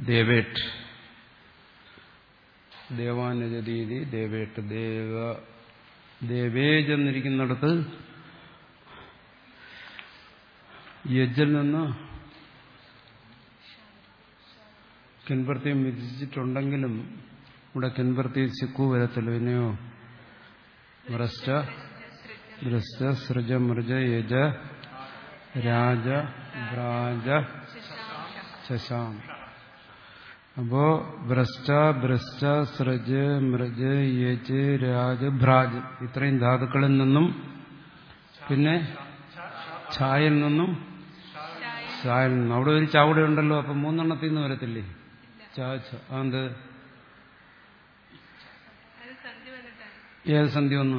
ദേവേട്ട് ദേവാനുജതീതി ദേവേട്ട് ദേവ ദേവേജ് എന്നിരിക്കുന്നിടത്ത് യജ്ജിൽ നിന്ന് കിൻപ്രത്യം വിധിച്ചിട്ടുണ്ടെങ്കിലും ഇവിടെ കിൻപ്രത്യം സിക്കു വരത്തില്ല പിന്നെയോ ഭ്രഷ്ട ഭ്രഷ്ട സൃജ മൃജ യജ രാജ ഭ്രാജ ശശാം അപ്പോ ഭ്രഷ്ട ഭ്രഷ്ട സൃജ് മൃജ് യജ് രാജ് ഭ്രാജ് ഇത്രയും ധാതുക്കളിൽ നിന്നും പിന്നെ ഛായിൽ നിന്നും ഛായിൽ നിന്നും അവിടെ ഒരു ചാവിടെ ഉണ്ടല്ലോ അപ്പൊ മൂന്നെണ്ണത്തിൽ നിന്ന് വരത്തില്ലേ ചാ ഛ അത് അത് സന്ധി വന്നിട്ടാണ് ഏത് സന്ധി വന്നു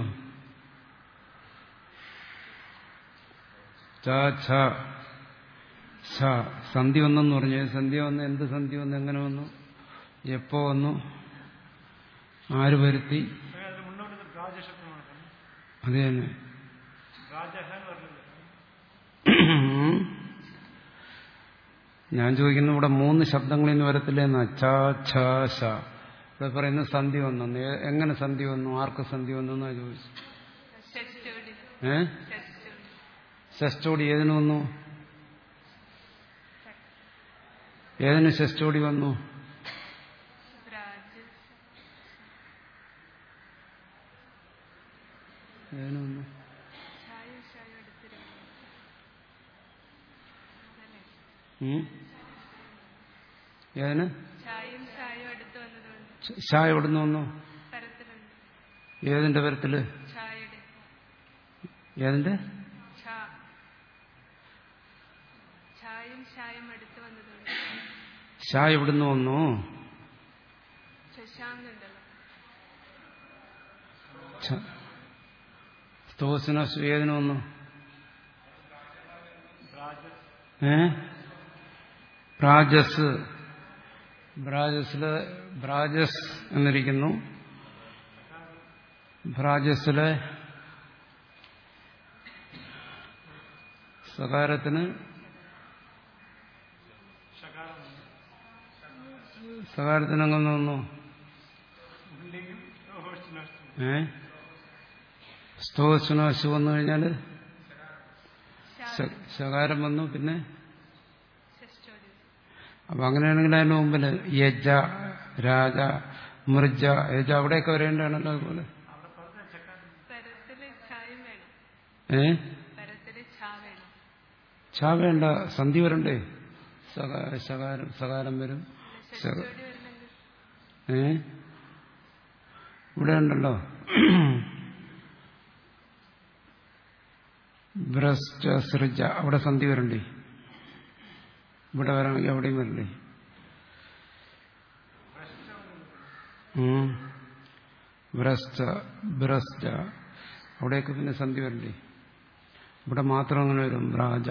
ച ഛ ഛ സന്ധി വന്നെന്ന് പറഞ്ഞു ഏത് സന്ധി വന്നു എന്ത് സന്ധി വന്നു എങ്ങനെ വന്നു എപ്പോ വന്നു ആര് വരുത്തി അതിന് മുന്നോട്ട് രാജശബ്ദമാണ് അത് തന്നെ രാജഹ എന്ന് പറഞ്ഞില്ല ഞാൻ ചോദിക്കുന്നു ഇവിടെ മൂന്ന് ശബ്ദങ്ങളിൽ നിന്ന് വരത്തില്ലെന്ന ഛ ഛ ശ ഇവിടെ പറയുന്ന സന്ധി വന്നു ഏ- എങ്ങനെ സന്ധി വന്നു ആർക്ക് സന്ധി വന്നു എന്നാ ചോദിച്ചു ഷസ്റ്റോടി ഏ ഷസ്റ്റോടി ഷസ്റ്റോടി ഏതിന് വന്നു ഏതിന് ഷസ്റ്റോടി വന്നു രാജ ഏതിന് വന്നു ഛായ ഛായ എടുത്തിരുന്നു ഉം? ഏതിന് ഛായയും ഛായയും അടുത്ത് വന്നതുകൊണ്ട് ഛ- ഷാ എവിടുന്ന് വന്നു പരത്തിലുണ്ട് ഏതിന്റെ പരത്തില് ഛായയുടെ ഏതിന്റെ ഛാ ഛായും ഛായും അടുത്ത് വന്നതുകൊണ്ട് ഷാ എവിടുന്ന് വന്നു ശശാങ്കുണ്ടല്ലോ ഛ- സ്തോസിന ഏതിന് വന്നു ഏ ബ്രാജസ് ബ്രാജസില് ബ്രാജസ് എന്നിരിക്കുന്നു ബ്രാജസിലെ സകാരത്തിന് സകാരത്തിന് അങ്ങനെ വന്നു ഏ സ്തോസുനാശു വന്നു കഴിഞ്ഞാൽ ശകാരം വന്നു പിന്നെ ഷസ്റ്റോടി അപ്പൊ അങ്ങനെയാണെങ്കിൽ അതിന് മുമ്പിൽ യജ രാജ മൃജ യജ അവിടെയൊക്കെ വരേണ്ടതാണല്ലോ അതുപോലെ പരത്തില് ഛായും വേണം ഏ പരത്തില് ഛാ വേണം ഛാ വേണ്ട സന്ധി വരണ്ടേ സകാ- ശകാരം സകാരം വരും ശക- ഷസ്റ്റോടി വരണമെങ്കിൽ ഏ ഇവിടെ ഉണ്ടല്ലോ ഭ്രഷ്ട സൃജ അവിടെ സന്ധി വരണ്ടേ ഇവിടെ വരാമെങ്കിൽ എവിടെയും വരണ്ടേ ഉം. ഭ്രഷ്ട ഭ്രഷ്ട അവിടെയൊക്കെ പിന്നെ സന്ധി വരണ്ടേ ഇവിടെ മാത്രം അങ്ങനെ വരും രാജ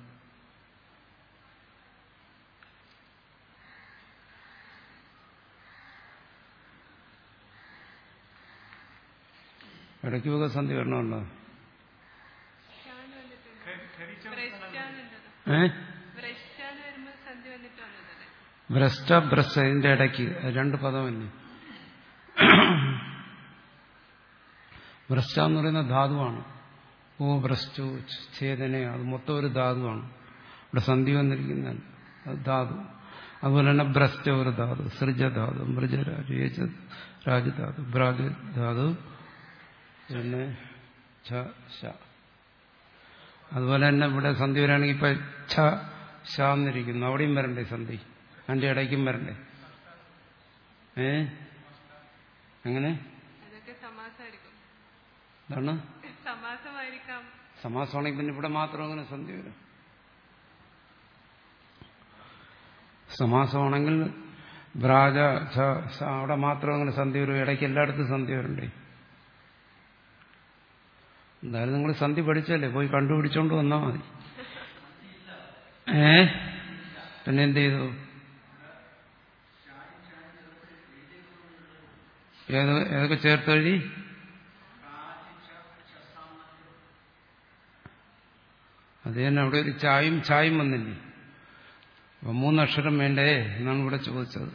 ഇടയ്ക്കൊക്കെ സന്ധി വരണമല്ലോ ഛാൻ വന്നിട്ടുണ്ട് ബ്രഷ്ടാനുണ്ടല്ലോ ഏ ബ്രഷ്ടാൻ വരുമ്പോ സന്ധി വന്നിട്ട് വന്നതല്ലേ ഭ്രഷ്ട ഭ്രഷ്ട ഇതിന്റെ ഇടയ്ക്ക് അത് രണ്ട് പദമല്ലേ ഭ്രഷ്ട എന്ന് പറയുന്ന ധാതുവാണ് ഓ ഭ്രഷ്ടു ഛേദന അത് മൊത്തം ഒരു ധാതുവാണ് ഇവിടെ സന്ധി വന്നിരിക്കുന്ന അത് ധാതു അതുപോലെ തന്നെ ഭ്രഷ്ട ഒരു ധാതു സൃജധാതു മൃജരാജ യേജ രാജധാതു ഭ്രാജധാതു പിന്നെ ഛ ശ അതുപോലെ തന്നെ ഇവിടെ സന്ധി വരാണെങ്കിൽ ഇപ്പൊ ഛ ശ എന്നിരിക്കുന്നു അവിടെയും വരണ്ടേ സന്ധി അതിന്റെ ഇടയ്ക്കും വരണ്ടേ ഏ എങ്ങനെ അതൊക്കെ സമാസമായിരിക്കും എന്താണ് സമാസമായിരിക്കാം സമാസമാണെങ്കിൽ പിന്നെ ഇവിടെ മാത്രം അങ്ങനെ സന്ധി വരും സമാസമാണെങ്കിൽ ബ്രാജ ഛ ശ അവിടെ മാത്രം അങ്ങനെ സന്ധി വരും ഇടയ്ക്ക് എല്ലായിടത്തും സന്ധി വരണ്ടേ എന്തായാലും നിങ്ങൾ സന്ധി പഠിച്ചല്ലേ പോയി കണ്ടുപിടിച്ചോണ്ട് വന്നാൽ മതി ഏ പിന്നെ എന്ത് ചെയ്തു ഏത് ഏതൊക്കെ ചേർത്തെഴുതി അത് തന്നെ അവിടെ ഒരു ചായും ചായും വന്നില്ലേ അപ്പൊ മൂന്നക്ഷരം വേണ്ടേ എന്നാണ് ഇവിടെ ചോദിച്ചത്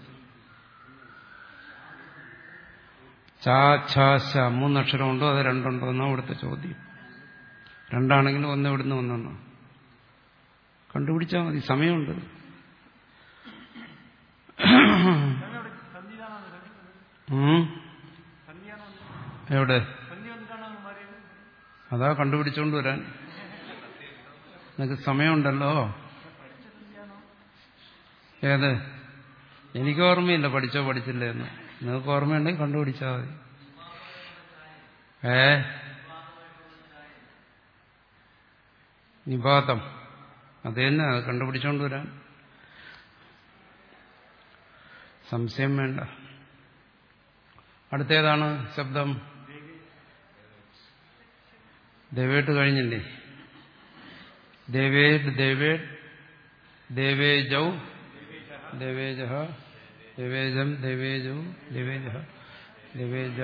ചാ ഛാ ശ മൂന്നക്ഷരം ഉണ്ടോ അത് രണ്ടുണ്ടോ എന്നാണ് ഇവിടുത്തെ ചോദ്യം രണ്ടാണെങ്കിലും ഒന്ന് ഇവിടുന്ന് ഒന്നെണ്ണോ കണ്ടുപിടിച്ചാൽ മതി സമയമുണ്ട് അവിടെ സന്ധിയാണോ സന്ധിക്കുന്നത് ഉം. സന്ധിയാണോ എവിടെ സന്ധി വന്നിട്ടാണോ മാറിയത് അതാ കണ്ടുപിടിച്ചോണ്ട് വരാൻ നിനക്ക് സമയമുണ്ടല്ലോ ഏത് എനിക്ക് ഓർമ്മയില്ല പഠിച്ചോ പഠിച്ചില്ലേ എന്ന് നിങ്ങൾക്ക് ഓർമ്മയുണ്ടെങ്കിൽ കണ്ടുപിടിച്ചാൽ മതി ഏ നിപാതം അത് തന്നെ അത് കണ്ടുപിടിച്ചോണ്ട് വരാൻ സംശയം വേണ്ട അടുത്തേതാണ് ശബ്ദം ദേവേട്ട് കഴിഞ്ഞില്ലേ ദേവേഡ് ദേവേഡ് ദേവേജൗ ദേവേജ ദേവേജം ദേവേജൗ ദേവേജ ദേവേജ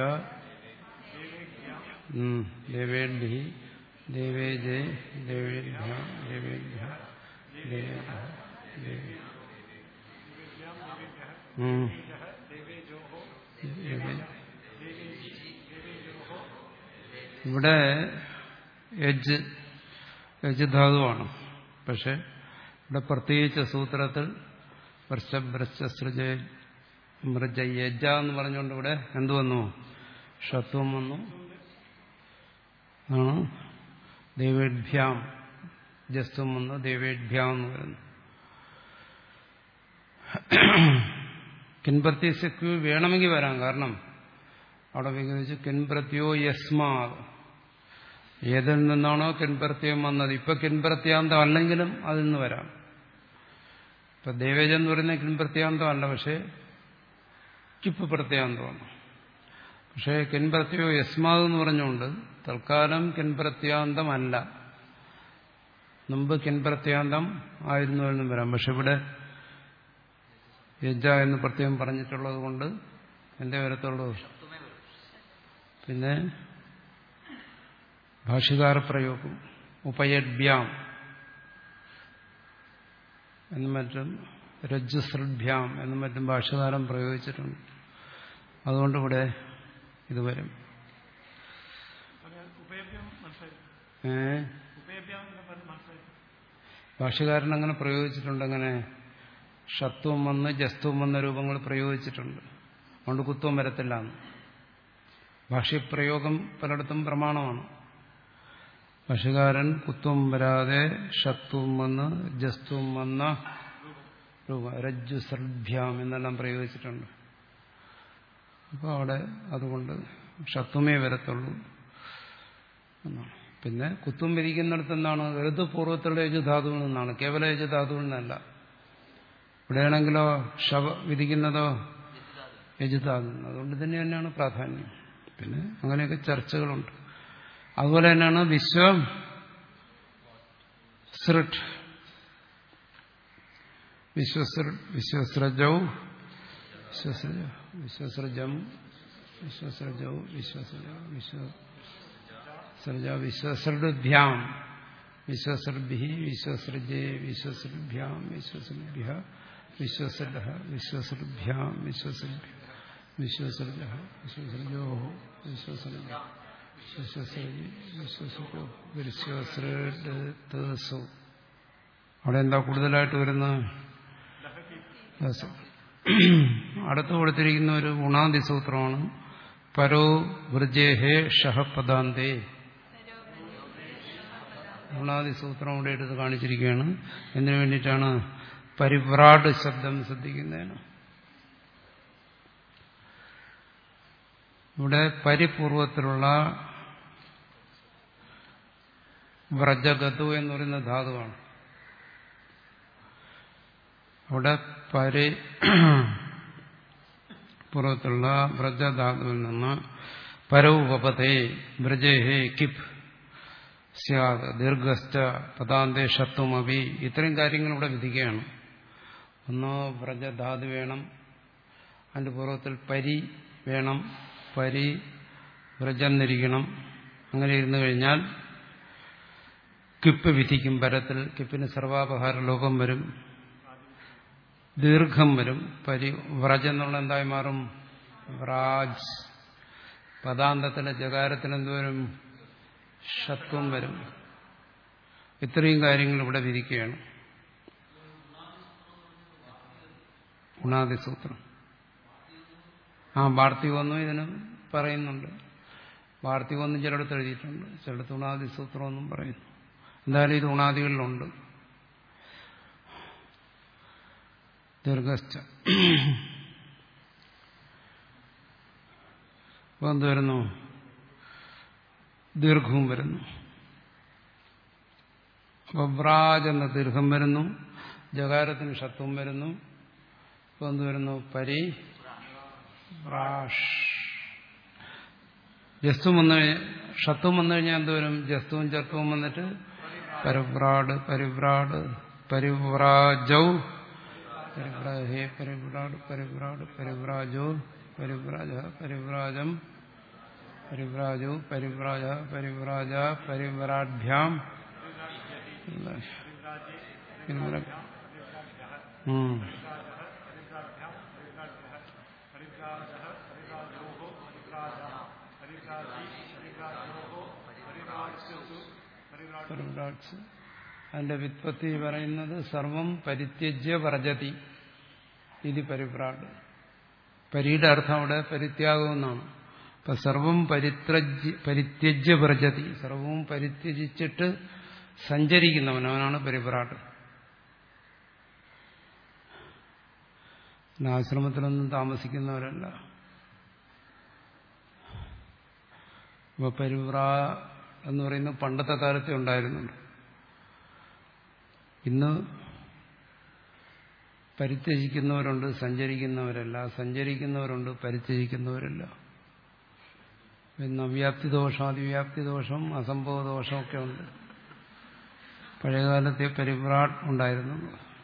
ഉം, ദേവേഡ്ഭി ദേവേജേ ദേവേഭ്യ ദേവേഭ്യ ദേവേഭ്യ ദേവേ- ഉം. ദേവേ- ഇവിടെ യജ് യജ് ധാതുവാണ് പക്ഷെ ഇവിടെ പ്രത്യേകിച്ച് സൂത്രത്തിൽ വർഷഭ്രശ്ചസൃജ മൃജ യജ എന്ന് പറഞ്ഞുകൊണ്ട് ഇവിടെ എന്തു വന്നു ഷത്വം വന്നു ആണ് ദേവേഭ്യാം ജസ്ത്വം വന്നു ദേവേഭ്യാം എന്ന് വരുന്നു കിൻപ്രത്യസ്യക്ക് വേണമെങ്കിൽ വരാം കാരണം അവിടെ വിഗ്രഹിച്ച് കിൻപ്രത്യോ യസ്മാ ഏതിൽ നിന്നാണോ കിൻപ്രത്യം വന്നത് ഇപ്പൊ കിൻപ്രത്യാന്തം അല്ലെങ്കിലും അതിൽ നിന്ന് വരാം ഇപ്പൊ ദേവേജൻ എന്ന് പറയുന്ന കിൻപ്രത്യാന്തം അല്ല പക്ഷേ കിപ്പ് പ്രത്യാന്തമാണ് പക്ഷേ കിൻപ്രത്യോ യസ്മാത് എന്ന് പറഞ്ഞുകൊണ്ട് തൽക്കാലം കിൻപ്രത്യാന്തമല്ല മുമ്പ് കിൻപ്രത്യാന്തം ആയിരുന്നു എന്നും വരാം പക്ഷെ ഇവിടെ യജ എന്ന് പ്രത്യേകം പറഞ്ഞിട്ടുള്ളത് കൊണ്ട് എന്തേ വരത്തുള്ളൂ പിന്നെ ഭാഷ്യകാര പ്രയോഗം ഉപയഡ്ഭ്യാം എന്നും മറ്റും രജ്ജുസൃഭ്യാം എന്നും മറ്റും ഭാഷ്യകാരം പ്രയോഗിച്ചിട്ടുണ്ട് അതുകൊണ്ട് ഇവിടെ ഇത് വരും ഉപേഭ്യം മനസ്സിലായി ഏ ഉപേഭ്യം എന്ന് പറഞ്ഞ് മനസ്സിലായി ഭാഷ്യകാരൻ അങ്ങനെ പ്രയോഗിച്ചിട്ടുണ്ട് അങ്ങനെ ഷത്വം വന്ന് ജസ്ത്വം വന്ന രൂപങ്ങൾ പ്രയോഗിച്ചിട്ടുണ്ട് അതുകൊണ്ട് കുത്വം വരത്തില്ല എന്ന് ഭാഷ്യപ്രയോഗം പലയിടത്തും പ്രമാണമാണ് ഭാഷ്യകാരൻ കുത്വം വരാതെ ഷത്വം വന്ന് ജസ്ത്വം വന്ന രൂപം രജ്ജു സർഭ്യാം എന്നെല്ലാം പ്രയോഗിച്ചിട്ടുണ്ട് അപ്പോൾ അവിടെ അതുകൊണ്ട് ഷത്വമേ വരത്തുള്ളൂ എന്നാണ് പിന്നെ കുത്തും വിരിക്കുന്നിടത്ത് എന്താണ് ഋതുപൂർവ്വത്തിലുള്ള യജുധാതുവിൽ നിന്നാണ് കേവല യജുധാതുവിൽ നിന്നല്ല ഇവിടെയാണെങ്കിലോ ശവ വിധിക്കുന്നതോ യജുധാതു അതുകൊണ്ട് തന്നെ തന്നെയാണ് പ്രാധാന്യം പിന്നെ അങ്ങനെയൊക്കെ ചർച്ചകളുണ്ട് അതുപോലെ തന്നെയാണ് വിശ്വം സൃട്ട് വിശ്വസൃ വിശ്വസൃജൗ വിശ്വസൃജ വിശ്വസൃജം വിശ്വസൃജൗ വിശ്വസൃജ വിശ്വ സൃജ വിശ്വസൃഭ്യാം വിശ്വസൃഭി വിശ്വസൃജേ വിശ്വസൃഭ്യാം വിശ്വസൃഭ്യ വിശ്വസൃഢ വിശ്വസൃഭ്യാം വിശ്വസൃഭ്യ വിശ്വസൃജ വിശ്വസൃജോ വിശ്വസൃജ വിശ്വസൃജി വിശ്വസൃജോ വിശ്വസൃഡു അവിടെ എന്താ കൂടുതലായിട്ട് വരുന്നത് ദശ. അടുത്ത് കൊടുത്തിരിക്കുന്ന ഒരു ഗുണാദി സൂത്രമാണ് പരോ വൃജേഹേ ഷഹ പദാന്തേ ഗുണാദി സൂത്രം ഇവിടെ എടുത്ത് കാണിച്ചിരിക്കുകയാണ് എന്തിനു വേണ്ടിയിട്ടാണ് പരിവ്രാട് ശബ്ദം ശ്രദ്ധിക്കുന്നതിന് ഇവിടെ പരിപൂർവത്തിലുള്ള വ്രജഗതു എന്ന് പറയുന്ന ധാതുവാണ് അവിടെ പരി പൂർവ്വത്തിലുള്ള വ്രജധാതുവിൽ നിന്ന് പരവുപതേ വ്രജേഹേ കിപ് സ്യാദ് ദീർഘസ്ഥ പദാന്തേ ഷത്വമപി ഇത്രയും കാര്യങ്ങൾ ഇവിടെ വിധിക്കുകയാണ് ഒന്നോ വ്രജധാതു വേണം അതിന്റെ പൂർവ്വത്തിൽ പരി വേണം പരി വ്രജന്നിരിക്കണം അങ്ങനെ ഇരുന്നു കഴിഞ്ഞാൽ കിപ്പ് വിധിക്കും പരത്തിൽ കിപ്പിന് സർവാപഹാര ലോകം വരും ദീർഘം വരും പരി വ്രജ് എന്നുള്ള എന്തായി മാറും വ്രാജ് പദാന്തത്തിലെ ജകാരത്തിന് എന്തുവരും ഷത്വം വരും ഇത്രയും കാര്യങ്ങൾ ഇവിടെ വിധിക്കുകയാണ് ഗുണാദിസൂത്രം ആ വാർത്തികമൊന്നും ഇതിന് പറയുന്നുണ്ട് വാർത്തികമൊന്നും ചിലയിടത്ത് എഴുതിയിട്ടുണ്ട് ചിലയിടത്ത് ഗുണാദിസൂത്രമൊന്നും പറയുന്നു എന്തായാലും ഇത് ഗുണാദികളിലുണ്ട് ദീർഘസ്ഥ അപ്പോൾ എന്ത് വരുന്നു ദീർഘവും വരുന്നു അപ്പോൾ വ്രാജ് എന്ന ദീർഘം വരുന്നു ജകാരത്തിന് ഷത്വം വരുന്നു ഇപ്പോൾ എന്ത് വരുന്നു പരി വ്രാഷ് ജസ്തും വന്നു ഷത്വം വന്നു കഴിഞ്ഞാൽ എന്ത് വരും ജസ്തുവും ചത്വവും വന്നിട്ട് പരിവ്രാട് പരിവ്രാട് പരിവ്രാജൗ പരിവ്രാ ഹേ പരിവ്രാട് പരിവ്രാട് പരിവ്രാജോ പരിവ്രാജ പരിവ്രാജം പരിവ്രാജോ പരിവ്രാജ പരിവ്രാജ പരിവ്രാഢ്യാം ഉം. പരിവ്രാജ് അതിന്റെ വിത്പത്തി പറയുന്നത് സർവം പരിത്യജ്യ വ്രജതി ഇത് പരിവ്രാട് പരിയുടെ അർത്ഥം അവിടെ പരിത്യാഗം എന്നാണ് അപ്പൊ സർവം പരിത്രജ്യ പരിത്യജ്യ വ്രജതി സർവവും പരിത്യജിച്ചിട്ട് സഞ്ചരിക്കുന്നവൻ അവനാണ് പരിവ്രാട് പിന്നെ ആശ്രമത്തിലൊന്നും താമസിക്കുന്നവരല്ല അപ്പൊ പരിവ്രാ എന്ന് പറയുന്നത് പണ്ടത്തെ കാലത്തെ ഉണ്ടായിരുന്നുണ്ട് ഇന്ന് പരിത്യജിക്കുന്നവരുണ്ട് സഞ്ചരിക്കുന്നവരല്ല സഞ്ചരിക്കുന്നവരുണ്ട് പരിത്യജിക്കുന്നവരല്ല പിന്നെ അവ്യാപ്തി ദോഷം അതിവ്യാപ്തി ദോഷം അസംഭവ ദോഷമൊക്കെ ഉണ്ട് പഴയകാലത്തെ പരിവ്രാട് ഉണ്ടായിരുന്നു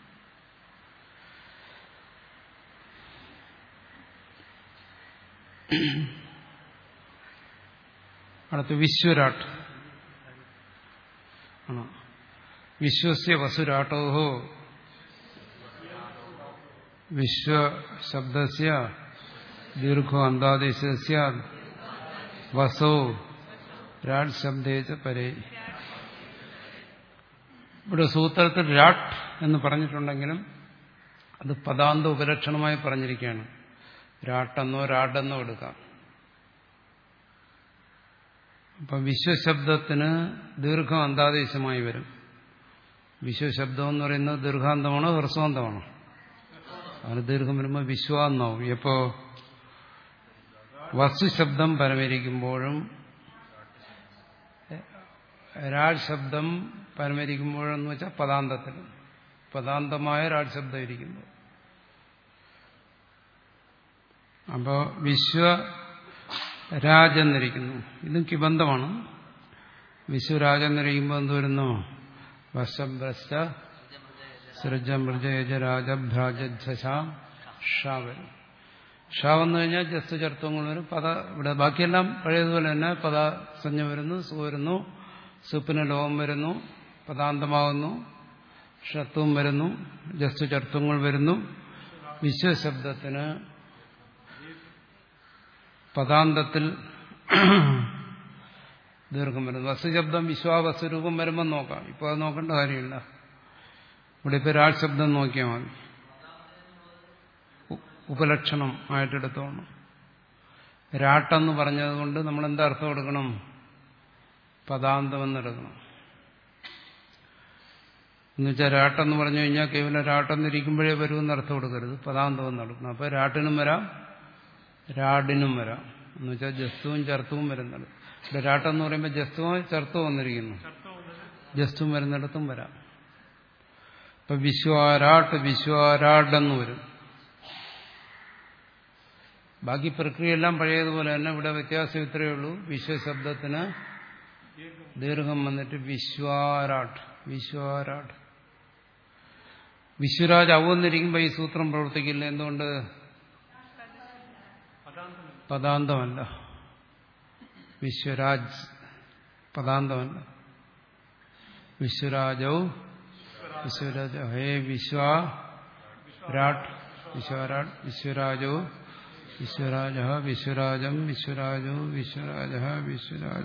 അടുത്ത് വിശ്വരാട്ട് ആണോ വിശ്വസ്യ വസുരാട്ടോ വിശ്വശബ്ദസ്യ ദീർഘോ അന്താദേശസ്യ വസോ രാട് ശബ്ദേച്ച പരേ ഇവിടെ സൂത്രത്തിൽ രാട്ട് എന്ന് പറഞ്ഞിട്ടുണ്ടെങ്കിലും അത് പദാന്ത ഉപലക്ഷണമായി പറഞ്ഞിരിക്കുകയാണ് രാട്ടെന്നോ രാടെന്നോ എടുക്കാം അപ്പൊ വിശ്വശബ്ദത്തിന് ദീർഘം അന്താദേശമായി വരും വിശ്വശബ്ദം എന്ന് പറയുന്നത് ദീർഘാന്തമാണോ ഹ്രസ്വാന്തമാണോ അതിന് ദീർഘം വരുമ്പോൾ വിശ്വാന്നാവും എപ്പോ വസ്തുശബ്ദം പരമരിക്കുമ്പോഴും രാജ് ശബ്ദം പരമരിക്കുമ്പോഴെന്ന് വെച്ചാൽ പദാന്തത്തിൽ പദാന്തമായ രാജ് ശബ്ദം ഇരിക്കുന്നു അപ്പോ വിശ്വരാജ് എന്നിരിക്കുന്നു ഇതും കിബന്ധമാണ് വിശ്വരാജ് എന്നിരിക്കുമ്പോൾ എന്ത് വരുന്നു വശഭ്രശ്ച സൃജമൃജയജരാജഭ്രാജാം ഷാ വരും ഷാ വന്നു കഴിഞ്ഞാൽ ജസ്റ്റ് ചർത്തങ്ങൾ വരും പദ ഇവിടെ ബാക്കിയെല്ലാം പഴയതുപോലെ തന്നെ പദസഞ്ജ വരുന്നു സു വരുന്നു സുപ്പിന് ലോകം വരുന്നു പദാന്തമാകുന്നു ഷത്വം വരുന്നു ജസ്റ്റ് ചർത്തങ്ങൾ വരുന്നു വിശ്വശബ്ദത്തിന് പദാന്തത്തിൽ ദീർഘം വരുന്നു വസ്തുശബ്ദം വിശ്വാവസ്തുരൂപം വരുമ്പോൾ നോക്കാം ഇപ്പോൾ അത് നോക്കേണ്ട കാര്യമില്ല ഇവിടെ ഇപ്പോൾ രാജ് ശബ്ദം നോക്കിയാൽ മതി ഉപലക്ഷണം ആയിട്ടെടുത്തോണം രാട്ടെന്ന് പറഞ്ഞതുകൊണ്ട് നമ്മൾ എന്താ അർത്ഥം എടുക്കണം പദാന്തമെന്നെടുക്കണം എന്നുവെച്ചാൽ രാട്ടെന്ന് പറഞ്ഞു കഴിഞ്ഞാൽ കേവലം രാട്ടെന്നിരിക്കുമ്പോഴേ വരുമെന്ന് അർത്ഥം കൊടുക്കരുത് പദാന്തമെന്ന് എടുക്കണം അപ്പോൾ രാട്ടിനും വരാം രാഡിനും വരാം എന്ന് വെച്ചാൽ ജസ്തുവും ചർത്തവും വരുന്നത് ഇവിടെ രാട്ടെന്ന് പറയുമ്പോൾ ജസ്തുവും ചർത്തവും വന്നിരിക്കുന്നു ജസ്തുവും വരുന്നിടത്തും വരാം ഇപ്പൊ വിശ്വാരാട്ട് വിശ്വാരാടെന്ന് വരും ബാക്കി പ്രക്രിയയെല്ലാം പഴയതുപോലെ തന്നെ ഇവിടെ വ്യത്യാസം ഇത്രയേ ഉള്ളൂ വിശ്വശബ്ദത്തിന് ദീർഘം വന്നിട്ട് വിശ്വാരാട്ട് വിശ്വാരാട്ട് വിശ്വരാജ് അവന്നിരിക്കുമ്പോൾ ഈ സൂത്രം പ്രവർത്തിക്കില്ല എന്തുകൊണ്ട് പദാന്തമല്ല വിശ്വരാജ് പദാന്തമല്ല വിശ്വരാജൗ വിശ്വരാജ ഹേ വിശ്വ വിരാട് വിശ്വരാട് വിശ്വരാജോ വിശ്വരാജ വിശ്വരാജം വിശ്വരാജോ വിശ്വരാജ വിശ്വരാജ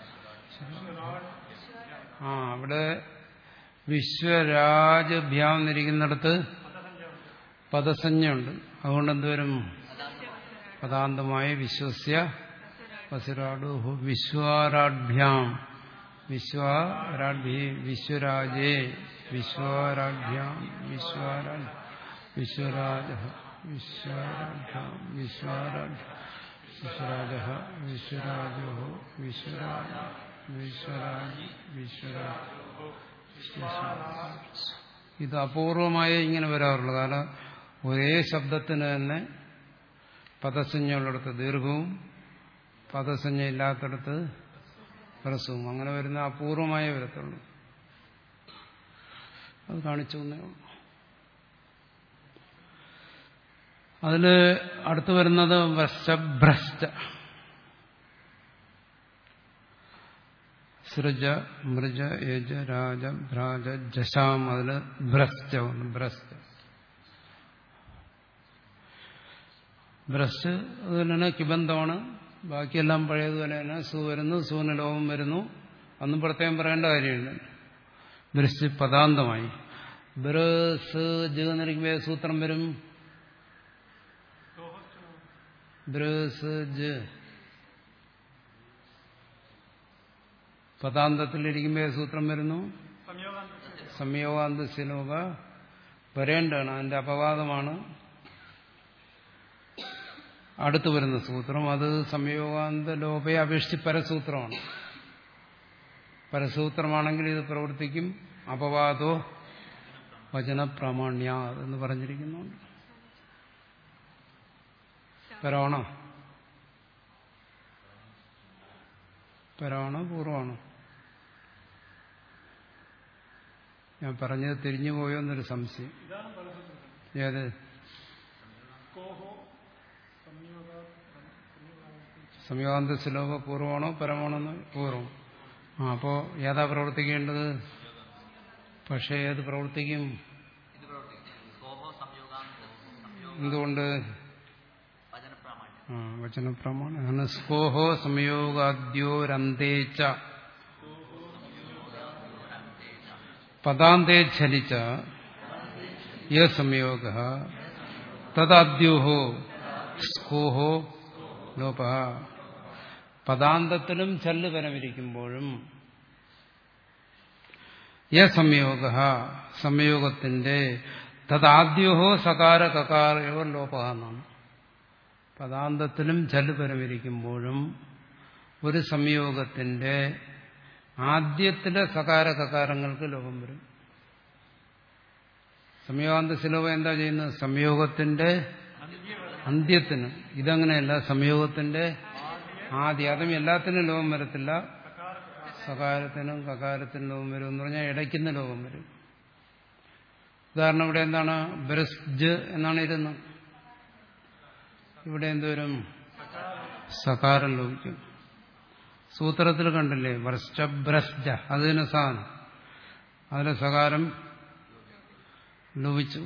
ആ അവിടെ വിശ്വരാജഭ്യാം എന്നിരിക്കുന്നിടത്ത് പദസഞ്ജയുണ്ട് അതുകൊണ്ട് എന്തുവരും പദാന്തമായ വിശ്വസ്യ വസുരാടു വിശ്വാരാഢ്യാം വിശ്വാരാഢ്യേ വിശ്വരാജേ വിശ്വാരാഢ്യാം വിശ്വാരാജ് വിശ്വരാജ വിശ്വരാഢ്യാം വിശ്വാരാഢ്യ വിശ്വരാജ വിശ്വരാജോ വിശ്വരാജ വിശ്വരാജ് വിശ്വരാജ് ഇത് അപൂർവമായി ഇങ്ങനെ വരാറുള്ളൂ കാരണം ഒരേ ശബ്ദത്തിന് തന്നെ പദസഞ്ജയുള്ളിടത്ത് ദീർഘവും പദസഞ്ജ ഇല്ലാത്തടത്ത് ഹ്രസ്വവും അങ്ങനെ വരുന്ന അപൂർവമായേ വരത്തുള്ളൂ അത് കാണിച്ചു എന്നേ ഉള്ളൂ അതില് അടുത്ത് വരുന്നത് വശഭ്രഷ്ട സൃജ മൃജ യജ രാജ ഭ്രാജ ജശാം അതില് ഭ്രസ്റ്റ ഉണ്ട് ഭ്രസ്റ്റ ഭ്രസ്റ്റ് അതുപോലെ തന്നെ കിബന്ധമാണ് ബാക്കിയെല്ലാം പഴയതുപോലെ തന്നെ സു വരുന്നു സൂന് ലോകം വരുന്നു അന്നും പ്രത്യേകം പറയേണ്ട കാര്യമില്ല ഭ്രസ്റ്റ് പദാന്തമായി ബ്രസ് ജ് എന്നിരിക്കുമ്പോൾ സൂത്രം വരും ബ്രസ് ജ് പദാന്തത്തിലിരിക്കുമ്പോൾ സൂത്രം വരുന്നു സംയോഗാന്തത്തിൽ സംയോഗാന്ത ശിലോക വരേണ്ടതാണ് അതിന്റെ അപവാദമാണ് അടുത്തു വരുന്ന സൂത്രം അത് സംയോഗാന്ത ലോപയെ അപേക്ഷിച്ച് പരസൂത്രമാണ് പരസൂത്രമാണെങ്കിൽ ഇത് പ്രവർത്തിക്കും അപവാദോ വചനപ്രാമാണ്യ എന്ന് പറഞ്ഞിരിക്കുന്നുണ്ട് പരമാണോ പരമാണോ പൂർവമാണോ ഞാൻ പറഞ്ഞത് തിരിഞ്ഞു പോയോ എന്നൊരു സംശയം ഇതാണ് പരസൂത്രം ഏത് കോഹോ സംയോഗ സംയോഗാന്ത ശ്ലോക പൂർവമാണോ പരമാണോ എന്ന് പൂർവം ആ അപ്പോ ഏതാ പ്രവർത്തിക്കേണ്ടത് പക്ഷേ ഏത് പ്രവർത്തിക്കും ഇത് പ്രവർത്തിക്കും സ്കോഹോ സംയോഗാന്ത സംയോഗ എന്തുകൊണ്ട് വചനപ്രാമാണ്യം ആ വചനപ്രമാണം അങ്ങനെ സ്കോഹോ സംയോഗാദ്യോരന്തേച്ച പദാന്തേ ഛലിച്ച യ സംയോഗ തദാദ്യോഹോ സ്കോഹോ ലോപ പദാന്തത്തിലും ചല്ല് പരമിരിക്കുമ്പോഴും യ സംയോഗ സംയോഗത്തിന്റെ തദാദ്യോഹോ സകാര കകാരയോ ലോപ എന്നാണ് പദാന്തത്തിലും ചല്ല് പരമിരിക്കുമ്പോഴും ഒരു സംയോഗത്തിന്റെ ആദ്യത്തിലെ സകാര കകാരങ്ങൾക്ക് ലോകം വരും സംയോഗാന്ത ശിലോകം എന്താ ചെയ്യുന്നത് സംയോഗത്തിന്റെ അന്ത്യത്തിന് ഇതങ്ങനെയല്ല സംയോഗത്തിന്റെ ആദ്യം അതും എല്ലാത്തിനും ലോകം വരത്തില്ല സകാരത്തിനും കകാരത്തിനും ലോകം വരും എന്ന് പറഞ്ഞാൽ ഇടയ്ക്കുന്ന ലോകം വരും ഉദാഹരണം ഇവിടെ എന്താണ് ബ്രസ്ജ് എന്നാണ് ഇരുന്നത് ഇവിടെ എന്തോരും സകാരം ലോപിക്കും സൂത്രത്തിൽ കണ്ടില്ലേ വർഷഭ്രസ്ജ അതിന് സാധനം അതിലെ സകാരം ലോപിച്ചു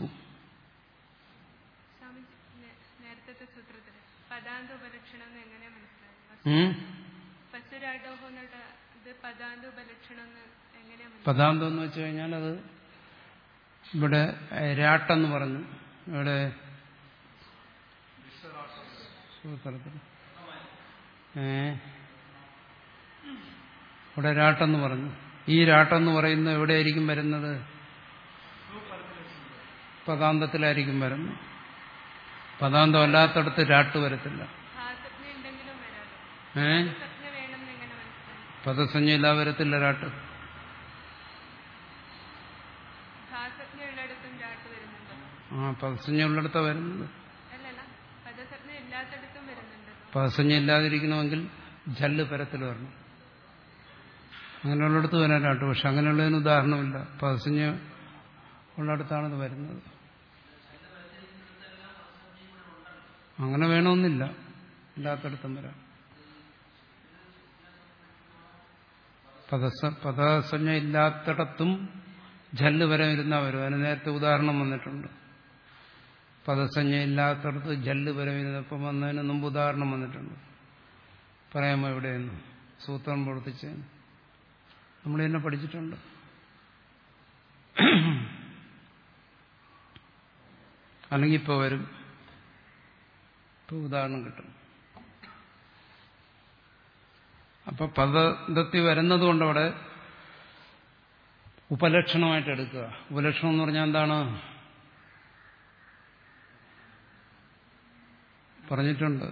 സ്വാമി നേരത്തെ സൂത്രത്തില് പദാന്ത ഉപലക്ഷണം എന്ന് എങ്ങനെയാ മനസ്സിലായത് ഉം? പശുരാഡോഹോ എന്നുള്ള ഇത് പദാന്ത ഉപലക്ഷണം എന്ന് എങ്ങനെയാ മനസ്സിലായത് പദാന്തം എന്ന് വെച്ച് കഴിഞ്ഞാൽ അത് ഇവിടെ രാട്ടെന്ന് പറഞ്ഞു ഇവിടെ സൂത്രത്തിൽ ഏ ഇവിടെ രാട്ടെന്ന് പറഞ്ഞു ഈ രാട്ടെന്ന് പറയുന്നത് എവിടെയായിരിക്കും വരുന്നത് പദാന്തത്തിലായിരിക്കും വരുന്നത് പദാന്തം അല്ലാത്തടത്ത് രാട്ട് വരത്തില്ല ഭാസജ്ഞ ഉണ്ടെങ്കിലും വരാലോ ഏ സജ്ഞ വേണമെന്ന് എങ്ങനെ മനസ്സിലായി പദസഞ്ജ ഇല്ലാതെ വരത്തില്ല രാട്ട് ഭാസജ്ഞ ഉള്ളിടത്തും രാട്ട് വരുന്നുണ്ടോ ആ പദസഞ്ജ ഉള്ളിടത്താ വരുന്നത് അല്ലല്ല പദസജ്ഞ ഇല്ലാത്തടത്തും വരുന്നുണ്ടല്ലോ പദസഞ്ജ ഇല്ലാതിരിക്കണമെങ്കിൽ ജല്ല് പരത്തിൽ വരണം അങ്ങനെയുള്ളിടത്ത് വരാൻ രാട്ട് പക്ഷെ അങ്ങനെയുള്ളതിന് ഉദാഹരണമില്ല പദസഞ്ജ ഉള്ളിടത്താണിത് വരുന്നത് അങ്ങനെ വേണമെന്നില്ല ഇല്ലാത്തടത്തും വരാം പദസ പദസഞ്ജ ഇല്ലാത്തടത്തും ജല്ല് വരെ ഇരുന്നാൽ വരും അതിന് നേരത്തെ ഉദാഹരണം വന്നിട്ടുണ്ട് പദസഞ്ജ ഇല്ലാത്തടത്ത് ജല്ല് പരമിരുന്നപ്പം വന്നതിന് മുമ്പ് ഉദാഹരണം വന്നിട്ടുണ്ട് പറയാമോ എവിടെയെന്ന് സൂത്രം പ്രവർത്തിച്ച് നമ്മൾ തന്നെ പഠിച്ചിട്ടുണ്ട് അല്ലെങ്കിൽ ഇപ്പോൾ വരും ഇപ്പോൾ ഉദാഹരണം കിട്ടും അപ്പൊ പദത്തിൽ വരുന്നത് കൊണ്ട് അവിടെ ഉപലക്ഷണമായിട്ട് എടുക്കുക ഉപലക്ഷണം എന്ന് പറഞ്ഞാൽ എന്താണ് പറഞ്ഞിട്ടുണ്ട്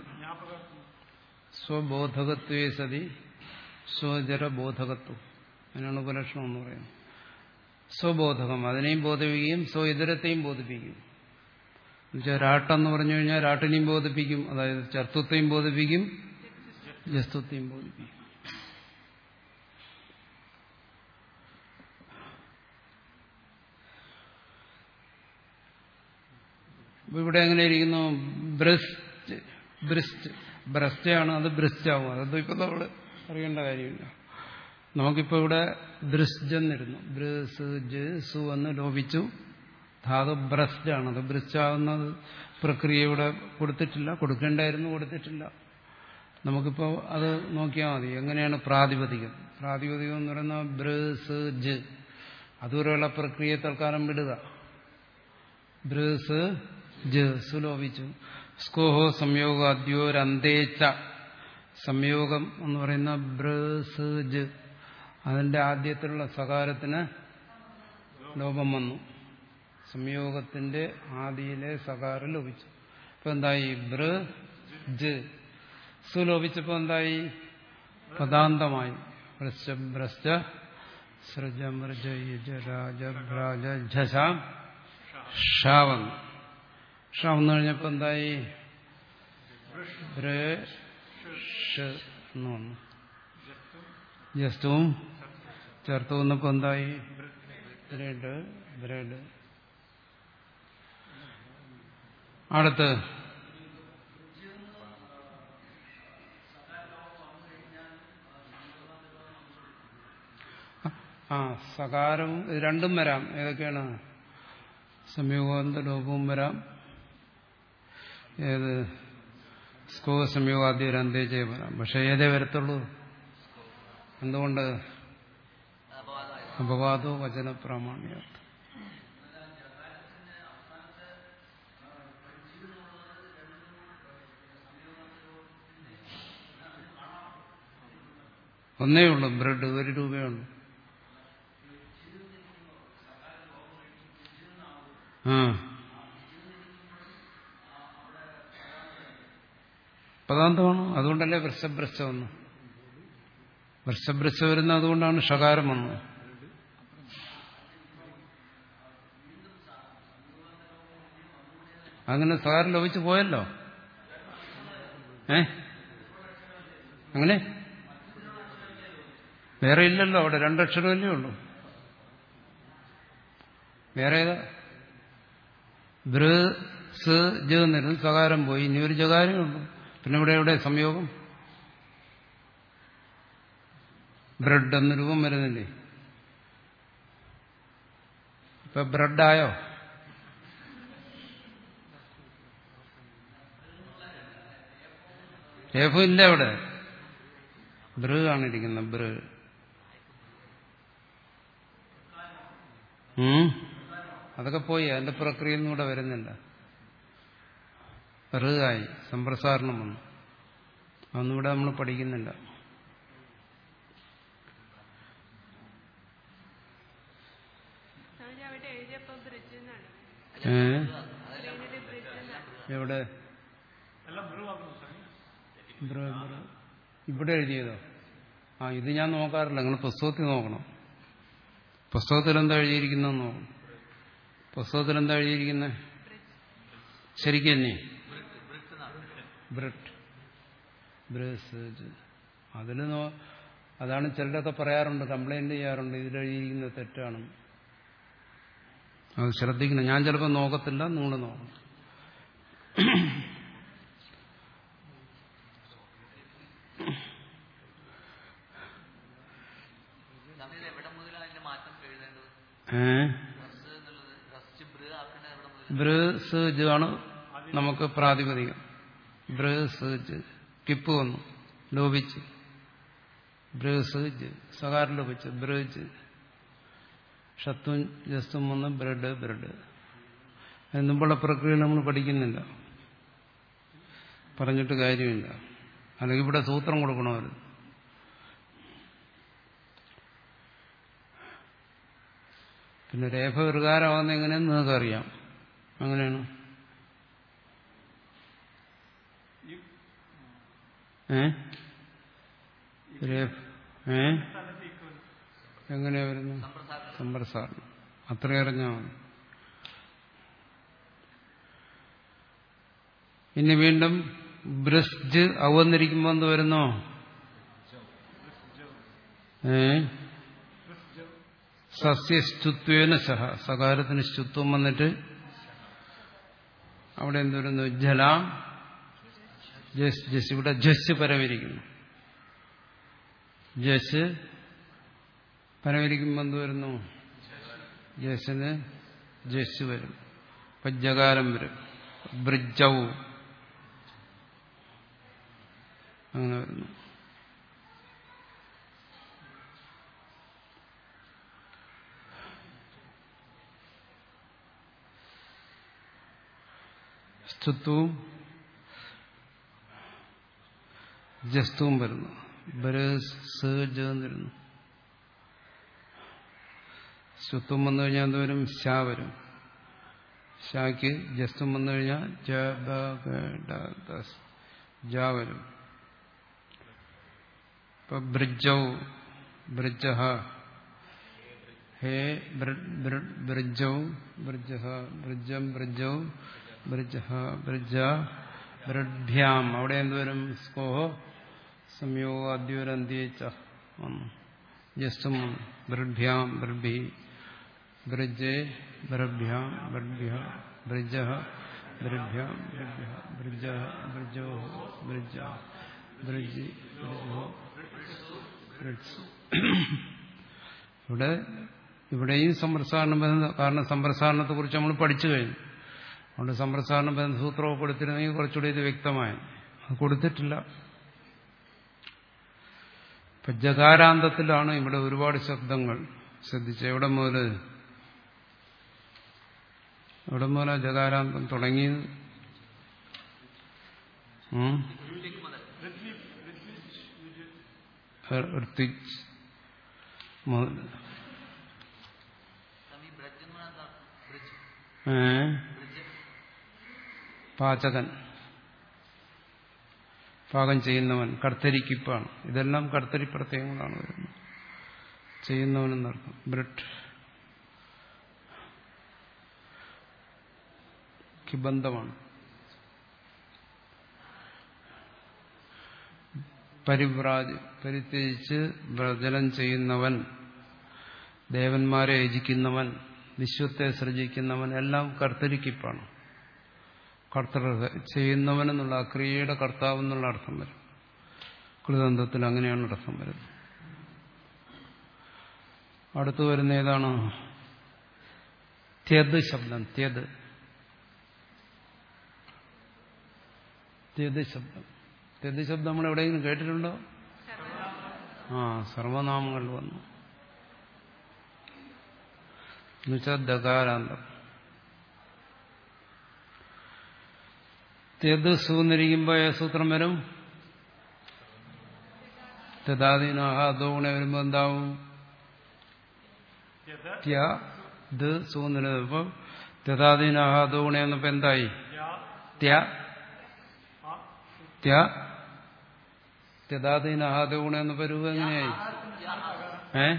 സ്വബോധകത്വേ സതി സ്വജരബോധകത്വം അതിനാണ് ഉപലക്ഷണം എന്ന് പറയുന്നത് സ്വബോധകം അതിനെയും ബോധിപ്പിക്കുകയും സ്വ ഇതരത്തെയും ബോധിപ്പിക്കും എന്നുവെച്ചാൽ രാട്ടെന്ന് പറഞ്ഞു കഴിഞ്ഞാൽ രാട്ടിനെയും ബോധിപ്പിക്കും അതായത് ചർത്തത്തെയും ബോധിപ്പിക്കും ജസ്തുത്തെയും ബോധിപ്പിക്കും അപ്പൊ ഇവിടെ എങ്ങനെ ഇരിക്കുന്നു ബ്രസ്റ്റ് ബ്രസ്റ്റ് ബ്രസ്റ്റാണ് അത് ബ്രസ്റ്റാവും അതൊന്നും ഇപ്പൊ നമ്മൾ അറിയേണ്ട കാര്യമില്ല നമുക്കിപ്പോ ഇവിടെ ദൃശ്ജെന്നിരുന്നു ബ്രസ് ജ് സു എന്ന് ലോപിച്ചു ധാതു ബ്രസ്റ്റ് ആണ് അത് ബ്രസ്റ്റാവുന്നത് പ്രക്രിയ ഇവിടെ കൊടുത്തിട്ടില്ല കൊടുക്കേണ്ടായിരുന്നു കൊടുത്തിട്ടില്ല നമുക്കിപ്പോൾ അത് നോക്കിയാൽ മതി എങ്ങനെയാണ് പ്രാതിപതികം പ്രാതിപതികം എന്ന് പറയുന്ന ബ്രസ് ജ് അതുവരെയുള്ള പ്രക്രിയ തൽക്കാലം വിടുക ബ്രസ് ജ് സുലോപിച്ചു സ്കോഹോ സംയോഗാദ്യോരന്തേച്ച സംയോഗം എന്ന് പറയുന്ന ബ്രസ് ജ് അതിന്റെ ആദ്യത്തിലുള്ള സകാരത്തിന് ലോപം വന്നു സംയോഗത്തിന്റെ ആദിയിലെ സകാരം ലോപിച്ചു ഇപ്പൊ എന്തായി ബ്ര ജ് സുലോപിച്ചപ്പോ എന്തായി പദാന്തമായി ഭ്രശ്ച ഭ്രശ്ച സൃജ മൃജ യുജ രാജ ഭ്രാജ ഝശാം ഷാ വന്നു ഷാ വന്നു കഴിഞ്ഞപ്പോ എന്തായി ബ്രഷ് എന്ന് വന്നു ജസ്റ്റുവും ചേർത്ത് വന്നപ്പോ എന്തായി ബ്രെഡ് ബ്രെഡ് അടുത്ത് ആ സകാരവും ഇത് രണ്ടും വരാം ഏതൊക്കെയാണ് സംയോഗാന്ത ലോപവും വരാം ഏത് സ്കോ സംയോഗാദ്യ അന്തേജയ വരാം പക്ഷെ ഏതേ വരത്തുള്ളൂ എന്തുകൊണ്ട് അപവാദോ വചന പ്രാമാണ്യാർത്ഥം ഒന്നേ ഉള്ളൂ ബ്രെഡ് ഒരു രൂപയുള്ളൂ ആ പദാന്തമാണ് അതുകൊണ്ടല്ലേ വൃഷഭ്രഷ്ട വന്നു വൃഷഭ്രഷ്ട വരുന്ന അതുകൊണ്ടാണ് ഷകാരം വന്നത് അങ്ങനെ സകാരം ലോപിച്ചു പോയല്ലോ ഏ അങ്ങനെ വേറെ ഇല്ലല്ലോ അവിടെ രണ്ടക്ഷരമല്ലേ ഉള്ളൂ വേറെ ഏതാ ബ്ര സ് ജ എന്നിരുന്നു സകാരം പോയി ഇനി ഒരു ജകാരമേ ഉള്ളൂ പിന്നെ ഇവിടെ എവിടെ സംയോഗം ബ്രെഡ് എന്ന രൂപം വരുന്നില്ലേ ഇപ്പൊ ബ്രെഡായോ രേഫും ഇല്ല അവിടെ ബ്ര ആണിരിക്കുന്നത് ബ്ര അതൊക്കെ പോയി അതിന്റെ പ്രക്രിയയൊന്നും ഇവിടെ വരുന്നില്ല ഋതായി സമ്പ്രസാരണം വന്നു അതൊന്നും ഇവിടെ നമ്മൾ പഠിക്കുന്നില്ല സ്വാമിജി അവിടെ എഴുതിയപ്പോ ബ്രിഡ്ജ് എന്നാണ് ഏ സ്ക്രീനില് ബ്രിഡ്ജ് എന്നാണ് എവിടെ എല്ലാം ബ്രൂവാക്കുന്നു സ്വാമി ബ്ര, ബ്ര. ഇവിടെ എഴുതിയതോ ആ ഇത് ഞാൻ നോക്കാറില്ല നിങ്ങൾ പുസ്തകത്തിൽ നോക്കണം പുസ്തകത്തിൽ എന്താ എഴുതിയിരിക്കുന്നതെന്ന് നോക്കണം പുസ്തകത്തിൽ എന്താ എഴുതിയിരിക്കുന്നത് ശരിക്കും തന്നെ ബ്രിട്ട് ബ്രസ് അതിൽ നോ അതാണ് ചിലരൊക്കെ പറയാറുണ്ട് കംപ്ലൈന്റ് ചെയ്യാറുണ്ട് ഇതിലെഴുതിയിരിക്കുന്നത് തെറ്റാണ് അത് ശ്രദ്ധിക്കണം ഞാൻ ചിലപ്പോൾ നോക്കത്തില്ല നിങ്ങൾ നോക്കണം സ്വാമി ഇത് എവിടെ മുതലാണ് അതിന്റെ മാറ്റം എഴുതേണ്ടത് ഏ റസ് എന്നുള്ളത് റസ്റ്റ് ബ്ര ആക്കേണ്ടത് എവിടെ മുതൽ ബ്ര സ് ജ് ആണ് നമുക്ക് പ്രാതിപതികം ബ്ര സ് ജ് കിപ്പ് വന്നു ലോപിച്ച് ബ്ര സ് ജ് സകാരം ലോപിച്ച് ബ്രജ് ഷത്തും ജസ്തും വന്ന് ബ്രെഡ് ബ്രെഡ് അതിന് മുമ്പുള്ള പ്രക്രിയ നമ്മൾ പഠിക്കുന്നില്ല പറഞ്ഞിട്ട് കാര്യമില്ല അല്ലെങ്കിൽ ഇവിടെ സൂത്രം കൊടുക്കണമായിരുന്നു പിന്നെ രേഖ വികാരമാകുന്ന എങ്ങനെയെന്ന് നിങ്ങൾക്ക് അറിയാം അങ്ങനെയാണ് ഏ രേഖ ഏ എങ്ങനെയാ വരുന്നു സമ്പ്രസാരണം അത്രയും അറിഞ്ഞാൽ മതി ഇനി വീണ്ടും ബ്രസ്ജ് അവന്നിരിക്കുമ്പോൾ എന്ത് വരുന്നോ ഏ സസ്യസ്തുത്വേന സഹ സകാരത്തിന് സ്തുത്വം വന്നിട്ട് അവിടെ എന്ത് വരുന്നു ജല ജസ് ജസ് ഇവിടെ ജസ് പരമിരിക്കുന്നു ജസ് പരമിരിക്കുമ്പോൾ എന്ത് വരുന്നു ജസിന് ജസ് വരും അപ്പൊ ജകാരം വരും ബ്രിജവും അങ്ങനെ വരുന്നു സ്തുത്വവും ജസ്തുവും വരുന്നു വരുന്നു സ്തുത്വം വന്നു കഴിഞ്ഞാൽ എന്ത് വരും ഷാ വരും ഷാക്ക് ജസ്തും വന്നു കഴിഞ്ഞാൽ ജ ബ ഗ ഡ ദ ജ വരും ഇപ്പൊ ബ്രിജൗ ബ്രിജ ഹേ ബ്രിജൗ ബ്രിജ ബ്രിജം ബ്രിജൗ ബ്രിജ ബ്രിജ ബ്രഡ്ഭ്യാം അവിടെ എന്തുവരും സ്കോഹോ സംയോഗ അദ്യൂരന്തിച്ച വന്നു ജസ്റ്റും ബ്രഡ്ഭ്യാം ബ്രഡ്ഭി ബ്രിജേ ബ്രഭ്യാം ബ്രഡ്ഭ്യ ബ്രിജ ബ്രഭ്യാം ബ്രഭ്യ ബ്രിജ ബ്രിജോ ബ്രിജ ബ്രിജി ബ്രിജോ ബ്രിഡ്സ് ഇവിടെ ഇവിടെയും സമ്പ്രസാരണം വരുന്ന കാരണം സമ്പ്രസാരണത്തെ കുറിച്ച് നമ്മൾ പഠിച്ചു കഴിഞ്ഞു അതുകൊണ്ട് സമ്പ്രസാരണം വരുന്ന സൂത്രമൊക്കെ കൊടുത്തിരുന്നെങ്കിൽ കുറച്ചുകൂടി ഇത് വ്യക്തമായി അത് കൊടുത്തിട്ടില്ല ഇപ്പൊ ജകാരാന്തത്തിലാണ് ഇവിടെ ഒരുപാട് ശബ്ദങ്ങൾ ശ്രദ്ധിച്ച എവിടെ മുതൽ എവിടെ മുതലാ ജകാരാന്തം തുടങ്ങിയത് ഉം? ഋത്വിജ് മുതൽ സ്വാമി ബ്രജ് എന്ന് പറഞ്ഞാൽ എന്താ? ബ്രിഡ്ജ് ഏ ബ്രിഡ്ജ് പാചകൻ പാകം ചെയ്യുന്നവൻ കർത്തരിക്കിപ്പാണ് ഇതെല്ലാം കർത്തരി പ്രത്യയങ്ങളാണ് വരുന്നത് ചെയ്യുന്നവനെന്നർത്ഥം ബ്രിഡ് കിബന്ധമാണ് പരിവ്രാജ് പരിത്യജിച്ച് വ്രജനം ചെയ്യുന്നവൻ ദേവന്മാരെ യജിക്കുന്നവൻ വിശ്വത്തെ സൃജിക്കുന്നവൻ എല്ലാം കർത്തരിക്കിപ്പാണ് കർത്തൃ ചെയ്യുന്നവൻ എന്നുള്ള ആ ക്രിയയുടെ കർത്താവ് എന്നുള്ള അർത്ഥം വരും കൃതന്തത്തിൽ അങ്ങനെയാണ് അർത്ഥം വരുന്നത് അടുത്തു വരുന്ന ഏതാണ് ത്യദ് ശബ്ദം ത്യദ് ത്യദ് ശബ്ദം ത്യദ് ശബ്ദം നമ്മൾ എവിടെയെങ്കിലും കേട്ടിട്ടുണ്ടോ ആ സർവനാമങ്ങളിൽ വന്നു എന്നുവെച്ചാൽ ദകാരാന്തം തെത് സൂന്നിരിക്കുമ്പോ ഏ സൂത്രം വരും തെതാദീനാഹ അതോഗുണ വരുമ്പോ എന്താവും ത്യ ദ് സൂന്നിരുന്നപ്പോ തെതാദീനാഹ അതോഗുണ എന്നപ്പോ എന്തായി ത്യ ത്യ തെതാദീനാഹ അതോഗുണ എന്നപ്പോ രൂപം എങ്ങനെയായി ഏ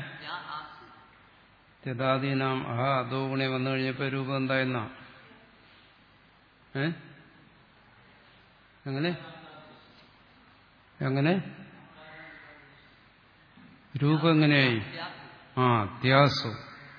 തെതാദീനാം അഹ അതോഗുണെ വന്നു കഴിഞ്ഞപ്പോ രൂപം എന്തായെന്നാ ഏ എങ്ങനെ എങ്ങനെ രൂപം എങ്ങനെയായി ആ ത്യാസു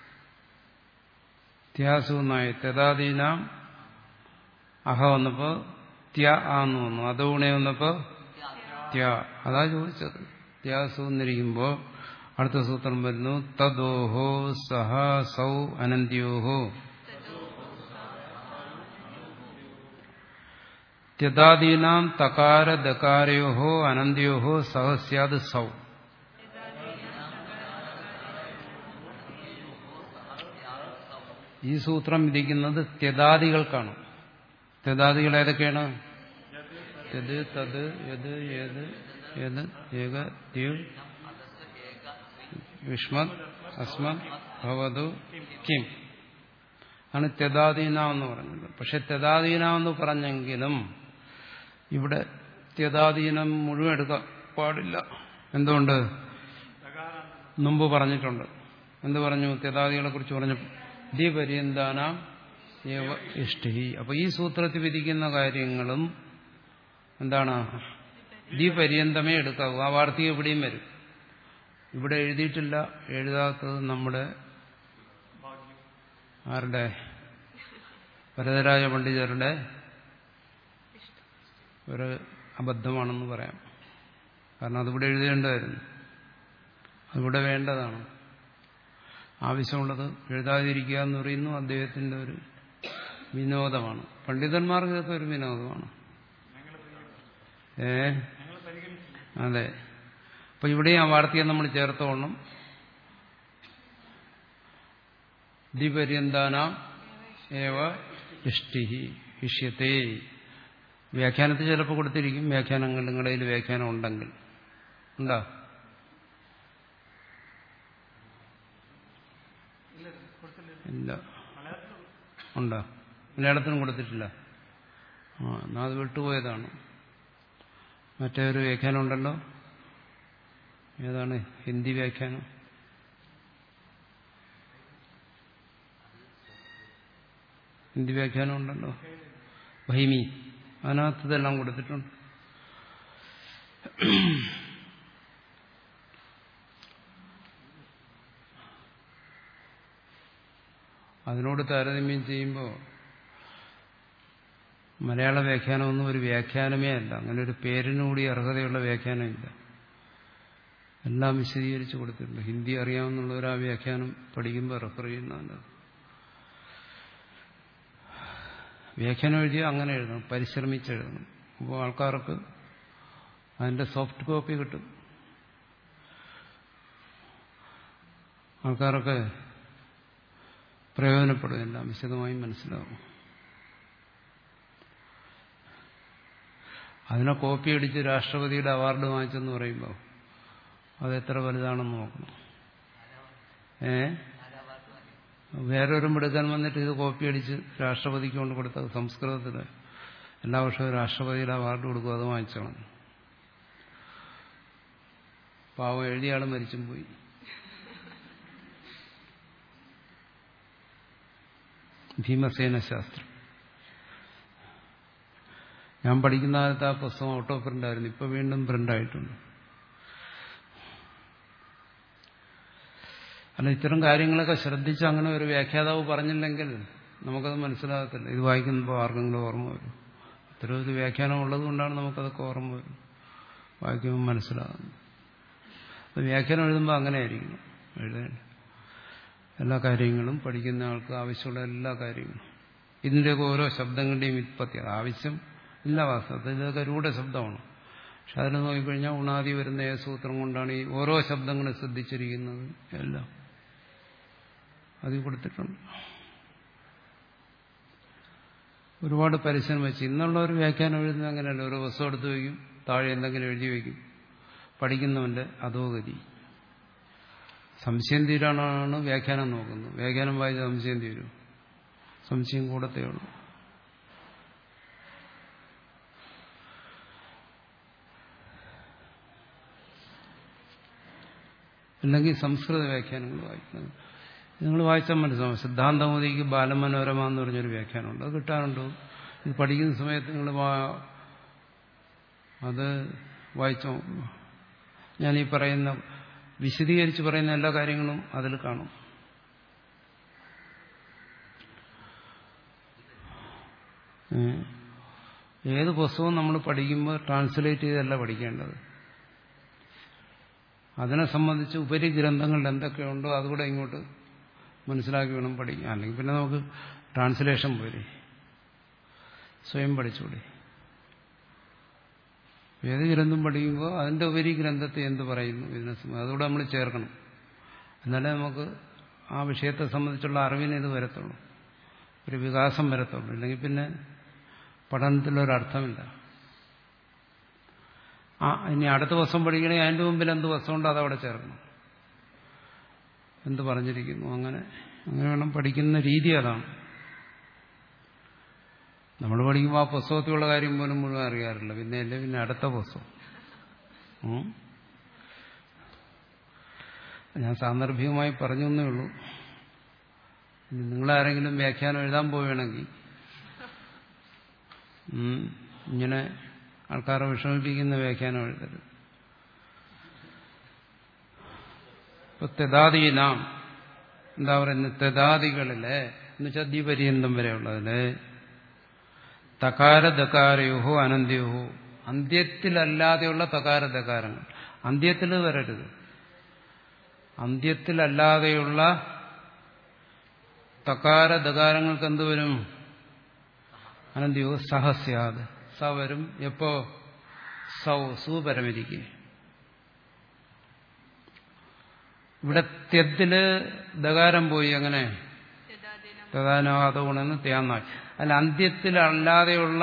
ത്യാസു എന്നായി തെതാദീനാം അഹ വന്നപ്പോ ത്യ ആന്ന് വന്നു അതോണെ വന്നപ്പോ ത്യ അതാ ചോദിച്ചത് ത്യാസു എന്നിരിക്കുമ്പോ അടുത്ത സൂത്രം വരുന്നു തദോഹോ സഹ സൗ അനന്ത്യോഹോ ത്യതാദീനാം തകാര ദകാരയോഹോ അനന്ത്യോഹോ സഹസ്യാത് സൗ ഈ സൂത്രം വിധിക്കുന്നത് ത്യതാദികൾക്കാണ് ത്യതാദികൾ ഏതൊക്കെയാണ് യത് തത് യത് ഏത് ഏത് ഏക ദ്യു വിഷ്മത് അസ്മത് ഭവതു കിം ആണ് ത്യതാദീന എന്ന് പറഞ്ഞത് പക്ഷെ ത്യതാദീന എന്ന് പറഞ്ഞെങ്കിലും ഇവിടെ ത്യതാദീനം മുഴുവൻ എടുക്കാൻ പാടില്ല എന്തുകൊണ്ട് മുമ്പ് പറഞ്ഞിട്ടുണ്ട് എന്ത് പറഞ്ഞു ത്യതാദികളെ കുറിച്ച് പറഞ്ഞു ദ്വിപര്യന്താനാം ഏവ ഇഷ്ടി അപ്പൊ ഈ സൂത്രത്തിൽ വിധിക്കുന്ന കാര്യങ്ങളും എന്താണ് ദ്വിപര്യന്തമേ എടുക്കാവൂ ആ വാർത്തക ഇവിടെയും വരും ഇവിടെ എഴുതിയിട്ടില്ല എഴുതാത്തത് നമ്മുടെ ആരുടെ ഭരതരാജ പണ്ഡിതരുടെ ഒരു അബദ്ധമാണെന്ന് പറയാം കാരണം അതിവിടെ എഴുതേണ്ടതായിരുന്നു അതിവിടെ വേണ്ടതാണ് ആവശ്യമുള്ളത് എഴുതാതിരിക്കുക എന്ന് പറയുന്നു അദ്ദേഹത്തിന്റെ ഒരു വിനോദമാണ് പണ്ഡിതന്മാർക്ക് ഇതൊക്കെ ഒരു വിനോദമാണ് ഏ അതെ അപ്പൊ ഇവിടെ ആ വാർത്തയെ നമ്മൾ ചേർത്തോണം ദ്വിപര്യന്താന ഏവ ഇഷ്ടി ഇഷ്യത്തെ വ്യാഖ്യാനത്തിൽ ചിലപ്പോൾ കൊടുത്തിരിക്കും വ്യാഖ്യാനങ്ങൾ നിങ്ങളുടെ കയ്യിൽ വ്യാഖ്യാനം ഉണ്ടെങ്കിൽ ഉണ്ടോ ഇല്ല ഉണ്ടോ മലയാളത്തിനും കൊടുത്തിട്ടില്ല ആ എന്നാ അത് വിട്ടുപോയതാണ് മറ്റേ ഒരു വ്യാഖ്യാനം ഉണ്ടല്ലോ ഏതാണ് ഹിന്ദി വ്യാഖ്യാനം ഹിന്ദി വ്യാഖ്യാനം ഉണ്ടല്ലോ ഭൈമി അതിനകത്ത് ഇതെല്ലാം കൊടുത്തിട്ടുണ്ട് അതിനോട് താരതമ്യം ചെയ്യുമ്പോൾ മലയാള വ്യാഖ്യാനമൊന്നും ഒരു വ്യാഖ്യാനമേ അല്ല അങ്ങനെ ഒരു പേരിനുകൂടി അർഹതയുള്ള വ്യാഖ്യാനമില്ല എല്ലാം വിശദീകരിച്ച് കൊടുത്തിട്ടുണ്ട് ഹിന്ദി അറിയാവുന്നുള്ളവർ ആ വ്യാഖ്യാനം പഠിക്കുമ്പോൾ റെഫർ ചെയ്യുന്നുണ്ട് വ്യാഖ്യാനം എഴുതിയാൽ അങ്ങനെ എഴുതണം പരിശ്രമിച്ചെഴുതണം അപ്പോൾ ആൾക്കാർക്ക് അതിന്റെ സോഫ്റ്റ് കോപ്പി കിട്ടും ആൾക്കാർക്ക് പ്രയോജനപ്പെടും എല്ലാം വിശദമായി മനസ്സിലാവും അതിനെ കോപ്പി അടിച്ച് രാഷ്ട്രപതിയുടെ അവാർഡ് വാങ്ങിച്ചെന്ന് പറയുമ്പോൾ അത് എത്ര വലുതാണെന്ന് നോക്കണം ഏ വേറൊരു എടുക്കാൻ വന്നിട്ട് ഇത് കോപ്പി അടിച്ച് രാഷ്ട്രപതിക്ക് കൊണ്ട് കൊടുത്തത് സംസ്കൃതത്തിൽ എല്ലാ വർഷവും രാഷ്ട്രപതിയുടെ അവാർഡ് കൊടുക്കും അത് വാങ്ങിച്ചോണം പാവം എഴുതിയ ആൾ മരിച്ചും പോയി ഭീമസേന ശാസ്ത്രം ഞാൻ പഠിക്കുന്ന കാലത്ത് ആ പുസ്തകം ഔട്ടോ പ്രിന്റ് ആയിരുന്നു ഇപ്പൊ വീണ്ടും പ്രിന്റ് ആയിട്ടുണ്ട് അല്ല ഇത്തരം കാര്യങ്ങളൊക്കെ ശ്രദ്ധിച്ച് അങ്ങനെ ഒരു വ്യാഖ്യാതാവ് പറഞ്ഞില്ലെങ്കിൽ നമുക്കത് മനസ്സിലാകത്തില്ല ഇത് വായിക്കുമ്പോൾ ആർക്കെങ്കിലും ഓർമ്മ വരും ഇത്തരം ഒരു വ്യാഖ്യാനം ഉള്ളത് കൊണ്ടാണ് നമുക്കതൊക്കെ ഓർമ്മ വരും വായിക്കുമ്പോൾ മനസ്സിലാകുന്നത് അത് വ്യാഖ്യാനം എഴുതുമ്പോൾ അങ്ങനെ ആയിരിക്കണം എഴുതേണ്ട എല്ലാ കാര്യങ്ങളും പഠിക്കുന്ന ആൾക്ക് ആവശ്യമുള്ള എല്ലാ കാര്യങ്ങളും ഇതിൻ്റെയൊക്കെ ഓരോ ശബ്ദങ്ങളുടെയും വിത്പത്തി ആവശ്യം ഇല്ല വാസ്തവത്തിൽ ഇതൊക്കെ രൂഢ ശബ്ദമാണ് പക്ഷെ അതിന് നോക്കിക്കഴിഞ്ഞാൽ ഉണാതി വരുന്ന ഏ സൂത്രം കൊണ്ടാണ് ഈ ഓരോ ശബ്ദങ്ങളും ശ്രദ്ധിച്ചിരിക്കുന്നത് എല്ലാം അതിൽ കൊടുത്തിട്ടുണ്ട് ഒരുപാട് പരിശ്രമം വെച്ച് ഇന്നുള്ള ഒരു വ്യാഖ്യാനം എഴുതുന്നത് അങ്ങനെയല്ല ഓരോ പുസ്തകം എടുത്ത് വയ്ക്കും താഴെ എന്തെങ്കിലും എഴുതി വയ്ക്കും പഠിക്കുന്നവന്റെ അധോഗതി സംശയം തീരാനാണ് വ്യാഖ്യാനം നോക്കുന്നത് വ്യാഖ്യാനം വായിച്ച സംശയം തീരും സംശയം കൂടത്തേ ഉള്ളൂ അല്ലെങ്കിൽ സംസ്കൃത വ്യാഖ്യാനങ്ങൾ വായിക്കുന്നത് നിങ്ങൾ വായിച്ചാൽ മനസ്സിലാവും സിദ്ധാന്തമതിക്ക് ബാലമനോരമ എന്ന് പറഞ്ഞൊരു വ്യാഖ്യാനമുണ്ട് അത് കിട്ടാറുണ്ടോ ഇത് പഠിക്കുന്ന സമയത്ത് നിങ്ങൾ അത് വായിച്ചോ ഞാൻ ഈ പറയുന്ന വിശദീകരിച്ച് പറയുന്ന എല്ലാ കാര്യങ്ങളും അതിൽ കാണും ഏത് പുസ്തകവും നമ്മൾ പഠിക്കുമ്പോൾ ട്രാൻസ്ലേറ്റ് ചെയ്തല്ല പഠിക്കേണ്ടത് അതിനെ സംബന്ധിച്ച് ഉപരി ഗ്രന്ഥങ്ങളിൽ എന്തൊക്കെയുണ്ടോ അതുകൂടെ ഇങ്ങോട്ട് മനസ്സിലാക്കി വേണം പഠിക്കാം അല്ലെങ്കിൽ പിന്നെ നമുക്ക് ട്രാൻസ്ലേഷൻ പോരെ സ്വയം പഠിച്ചൂടെ ഏത് ഗ്രന്ഥം പഠിക്കുമ്പോൾ അതിന്റെ ഉപരി ഗ്രന്ഥത്തെ എന്ത് പറയുന്നു ഇതിനെ സംബന്ധിച്ച് അതുകൂടെ നമ്മൾ ചേർക്കണം എന്നാലേ നമുക്ക് ആ വിഷയത്തെ സംബന്ധിച്ചുള്ള അറിവിന് ഇത് വരത്തുള്ളൂ ഒരു വികാസം വരത്തുള്ളൂ ഇല്ലെങ്കിൽ പിന്നെ പഠനത്തിലൊരർത്ഥമില്ല ആ ഇനി അടുത്ത വസ്ത്രം പഠിക്കണമെങ്കിൽ അതിന്റെ മുമ്പിൽ എന്ത് വസ്ത്രമുണ്ടോ അതവിടെ ചേർക്കണം എന്ത് പറഞ്ഞിരിക്കുന്നു അങ്ങനെ അങ്ങനെ വേണം പഠിക്കുന്ന രീതി അതാണ് നമ്മൾ പഠിക്കുമ്പോൾ ആ പുസ്തകത്തിലുള്ള കാര്യം പോലും മുഴുവൻ അറിയാറില്ല പിന്നെ അല്ലേ പിന്നെ അടുത്ത പുസ്തകം ഉം. ഞാൻ സാന്ദർഭികമായി പറഞ്ഞു എന്നേ ഉള്ളൂ ഇനി നിങ്ങളാരെങ്കിലും വ്യാഖ്യാനം എഴുതാൻ പോവുകയാണെങ്കിൽ ഉം, ഇങ്ങനെ ആൾക്കാരെ വിഷമിപ്പിക്കുന്ന വ്യാഖ്യാനം എഴുതരുത് ഇപ്പൊ തെതാദീനാം എന്താ പറയുന്നത് തെതാദികളിലെ എന്നുവെച്ചാൽ ദ്വിപര്യന്തം വരെയുള്ളതിലെ തകാര ദകാരയോഹോ അനന്ത്യോഹോ അന്ത്യത്തിലല്ലാതെയുള്ള തകാര ദകാരങ്ങൾ അന്ത്യത്തിൽ വരരുത് അന്ത്യത്തിലല്ലാതെയുള്ള തകാര ദകാരങ്ങൾക്ക് എന്ത് വരും അനന്ത്യോ സഹസ്യാത് സ വരും എപ്പോ സൗ സുപരമിരിക്കെ ഇവിടെ ത്യത്തില് ദകാരം പോയി അങ്ങനെ യഥാദിനം പ്രധാനവാദഗുണെന്ന് തേന്നായി അതിൽ അന്ത്യത്തിലല്ലാതെയുള്ള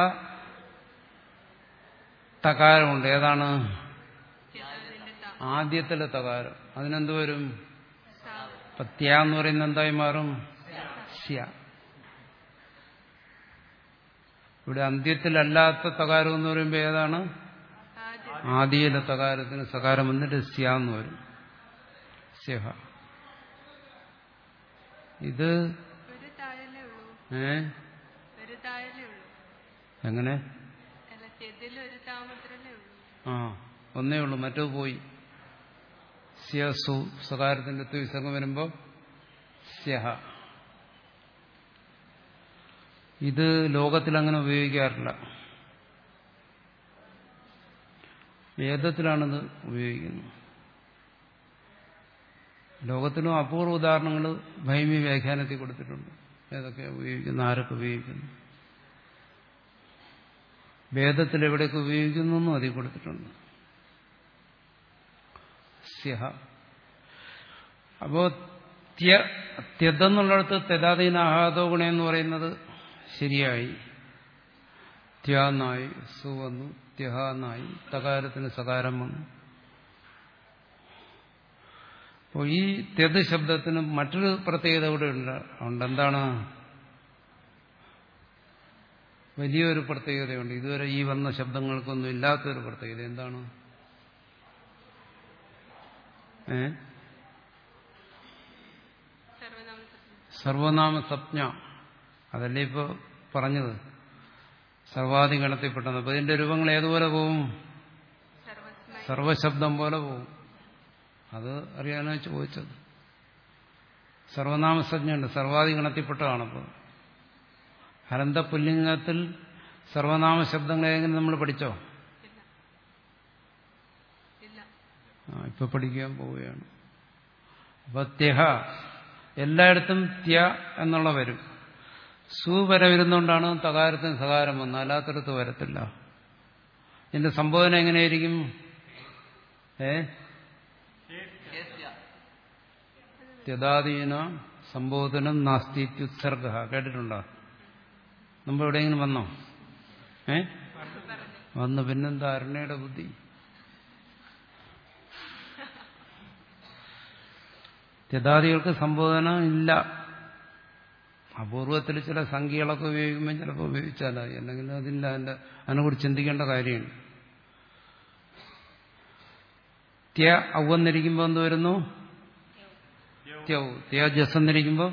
തകാരമുണ്ട് ഏതാണ് യഥാദിന്റെ ത ആദ്യത്തിലെ തകാരം അതിനെന്ത് വരും സാവ് ഇപ്പൊ ത്യ എന്ന് പറയുന്നത് എന്തായി മാറും സ്യ ഇവിടെ അന്ത്യത്തിലല്ലാത്ത തകാരം എന്ന് പറയുമ്പോൾ ഏതാണ് ആദ്യം ആദിയിലെ തകാരത്തിന് സകാരം വന്നിട്ട് സ്യ എന്ന് വരും സ്യഹ ഇത് ഒരു താഴല്ലേ ഉള്ളൂ ഏ ഒരു താഴല്ലേ ഉള്ളൂ എങ്ങനെ അല്ല ചെതിൽ ഒരു താമത്രല്ലേ ഉള്ളൂ ആ ഒന്നേ ഉള്ളൂ മറ്റോ പോയി സ്യസു സകാരത്തിന്റെ ത്വിസംഗം വരുമ്പോൾ സ്യഹ ഇത് ലോകത്തിൽ അങ്ങനെ ഉപയോഗിക്കാറില്ല വേദത്തിലാണിത് ഉപയോഗിക്കുന്നത് ലോകത്തിലും അപൂർവ ഉദാഹരണങ്ങൾ ഭൈമി വ്യാഖ്യാനത്തിൽ കൊടുത്തിട്ടുണ്ട് ഏതൊക്കെ ഉപയോഗിക്കുന്നു ആരൊക്കെ ഉപയോഗിക്കുന്നു വേദത്തിൽ എവിടെയൊക്കെ ഉപയോഗിക്കുന്നു എന്നും അതിൽ കൊടുത്തിട്ടുണ്ട് സ്യഹ അപ്പോ ത്യ ത്യതെന്നുള്ളിടത്ത് തെതാധീനാഹാദോ ഗുണ എന്ന് പറയുന്നത് ശരിയായി ത്യാന്നായി സു വന്നു ത്യഹ എന്നായി തകാരത്തിന് സകാരം വന്നു അപ്പോൾ ഈ ത്യത് ശബ്ദത്തിന് മറ്റൊരു പ്രത്യേകത കൂടെ ഉണ്ട് ഉണ്ട് എന്താണ് വലിയൊരു പ്രത്യേകതയുണ്ട് ഇതുവരെ ഈ വന്ന ശബ്ദങ്ങൾക്കൊന്നും ഇല്ലാത്തൊരു പ്രത്യേകത എന്താണ് ഏ സർവനാമസത്യം സർവനാമ സപ്ഞ അതല്ലേ ഇപ്പൊ പറഞ്ഞത് സർവാധിഗണത്തിൽപ്പെട്ടത് അപ്പൊ ഇതിന്റെ രൂപങ്ങൾ ഏതുപോലെ പോവും സർവസ്മൈ സർവശബ്ദം പോലെ പോവും അത് അറിയാനാണ് ചോദിച്ചത് സർവനാമസജ്ഞയുണ്ട് സർവാധിഗണത്തിൽപ്പെട്ടതാണ് അപ്പോൾ ഹരന്ത പുല്ലിംഗത്തിൽ സർവനാമ ശബ്ദങ്ങൾ ഏതെങ്കിലും നമ്മൾ പഠിച്ചോ ഇല്ല ഇല്ല ആ ഇപ്പൊ പഠിക്കാൻ പോവുകയാണ് അപ്പൊ ത്യഹ എല്ലായിടത്തും ത്യ എന്നുള്ള വരും സു വര വരുന്നോണ്ടാണ് തകാരത്തിന് സകാരം വന്നത് അല്ലാത്തടത്ത് വരത്തില്ല ഇതിന്റെ സംബോധന എങ്ങനെയായിരിക്കും ഏ കേസ്യ ത്യതാദീന സംബോധനം നാസ്തിത്യുത്സർഗ കേട്ടിട്ടുണ്ടോ മുമ്പ് എവിടെയെങ്കിലും വന്നോ ഏ വന്നു പിന്നെന്താ അരുണയുടെ ബുദ്ധി ത്യതാദികൾക്ക് സംബോധന ഇല്ല അപൂർവത്തിൽ ചില സംഖ്യകളൊക്കെ ഉപയോഗിക്കുമ്പോൾ ചിലപ്പോൾ ഉപയോഗിച്ചാലായി അല്ലെങ്കിൽ അതില്ല അതിന്റെ അതിനെക്കുറിച്ച് ചിന്തിക്കേണ്ട കാര്യമാണ് ത്യ ഔവന്നിരിക്കുമ്പോൾ എന്ത് വരുന്നു ത്യൗ ത്യ ജസ് എന്നിരിക്കുമ്പോൾ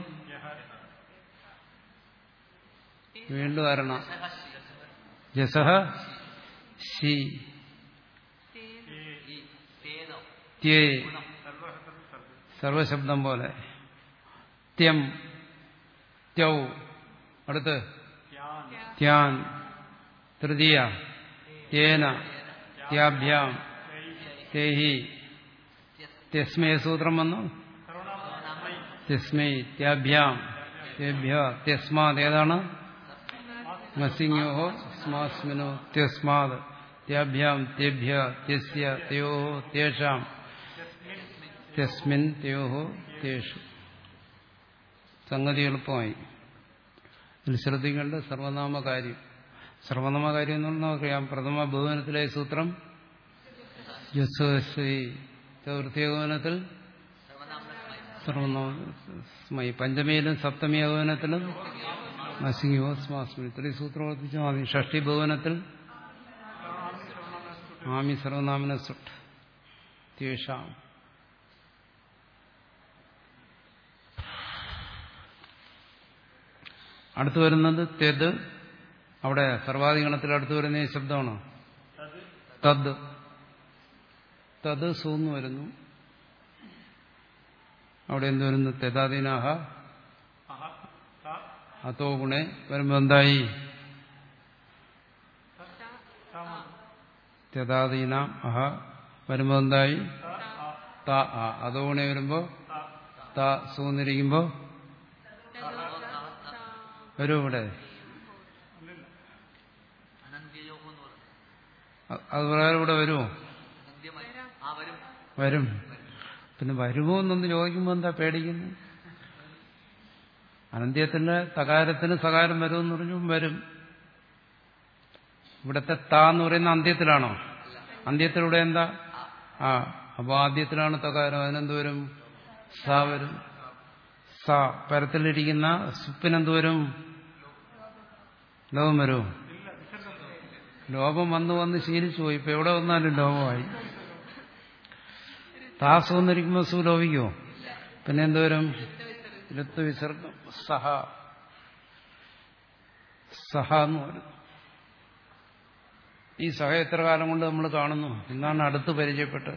വീണ്ടും അരണ ജസഹ ശി തേൻ ഈ തേനോ ത്യേ ഗുണം സർവശബ്ദം പോലെ ത്യം ത്യൗ അടുത്ത് ത്യാൻ തൃതീയ തേന ത്യാഭ്യാം തേഹി ത്യസ്മേ സൂത്രം വന്നു ത്യസ്മൈ ത്യാഭ്യാം തേഭ്യ ത്യസ്മാത് ഏതാണ് മസിങ്ങോഹോ സ്മാസ്മിനോ ത്യസ്മാത് ത്യാഭ്യാം തേഭ്യ ത്യസ്യ തയോ തേഷാം തസ്മിൻ തയോഹോ തേഷു സംഗതി എളുപ്പമായി ഇതിൽ ശ്രദ്ധിക്കേണ്ട സർവനാമ കാര്യം സർവനാമ കാര്യം എന്ന് പറഞ്ഞാൽ നമുക്കറിയാം പ്രഥമ ബഹുവനത്തിലെ സൂത്രം യസ്വശ്രീ ചതുർത്ഥി ഏകോപനത്തിൽ സർവനാമസ്മൈ പഞ്ചമിയിലും സപ്തമി ഏകോപനത്തിലും നസിംഗോ സ്മാസ്മി ഇത്രയും സൂത്രം ഓർപ്പിച്ചാൽ മതി ഷഷ്ടി ഭുവനത്തിൽ ആമി സർവനാമന സുട്ട് തേഷാം അടുത്തു വരുന്നത് തെത് അവിടെ സർവാധികണത്തിൽ അടുത്തു വരുന്ന ഈ ശബ്ദമാണോ തദ് തത് സൂന്ന് വരുന്നു അവിടെ എന്ത് വരുന്നു തെതാദീനാഹ അഹ ത അതോ ഗുണെ വരുമ്പോ എന്തായി തെതാദീന അഹ വരുമ്പോ എന്തായി ത ആ അതോ ഗുണെ വരുമ്പോ ത സൂന്നിരിക്കുമ്പോ വരൂ ഇവിടെ അനന്ത്യയോഗം എന്ന് പറഞ്ഞു അ- അത് പ്രകാരം ഇവിടെ വരുമോ അനന്ത്യമായി ആ വരും വരും പിന്നെ വരുമോ എന്നൊന്ന് ചോദിക്കുമ്പോ എന്താ പേടിക്കുന്നു അനന്ത്യത്തിന്റെ തകാരത്തിന് സകാരം വരുമെന്ന് പറഞ്ഞു വരും ഇവിടത്തെ ത എന്ന് പറയുന്ന അന്ത്യത്തിലാണോ അന്ത്യത്തിലൂടെ എന്താ ആ അപ്പൊ ആദ്യത്തിലാണ് തകാരം അതിനെന്ത് വരും സ വരും സ പരത്തിലിരിക്കുന്ന സുപ്പിനെന്ത് വരും ലോകം വരുമോ ലോപം വന്ന് വന്ന് ശീലിച്ചു പോയി ഇപ്പൊ എവിടെ വന്നാലും ലോപമായി താസ് വന്നിരിക്കുമ്പോൾ സുലോപിക്കുമോ പിന്നെ എന്തോരം ഋത്തു വിസർഗം സഹ സഹ എന്ന് പറയും ഈ സഹ എത്ര കാലം കൊണ്ട് നമ്മൾ കാണുന്നു ഇന്നാണ് അടുത്ത് പരിചയപ്പെട്ടത്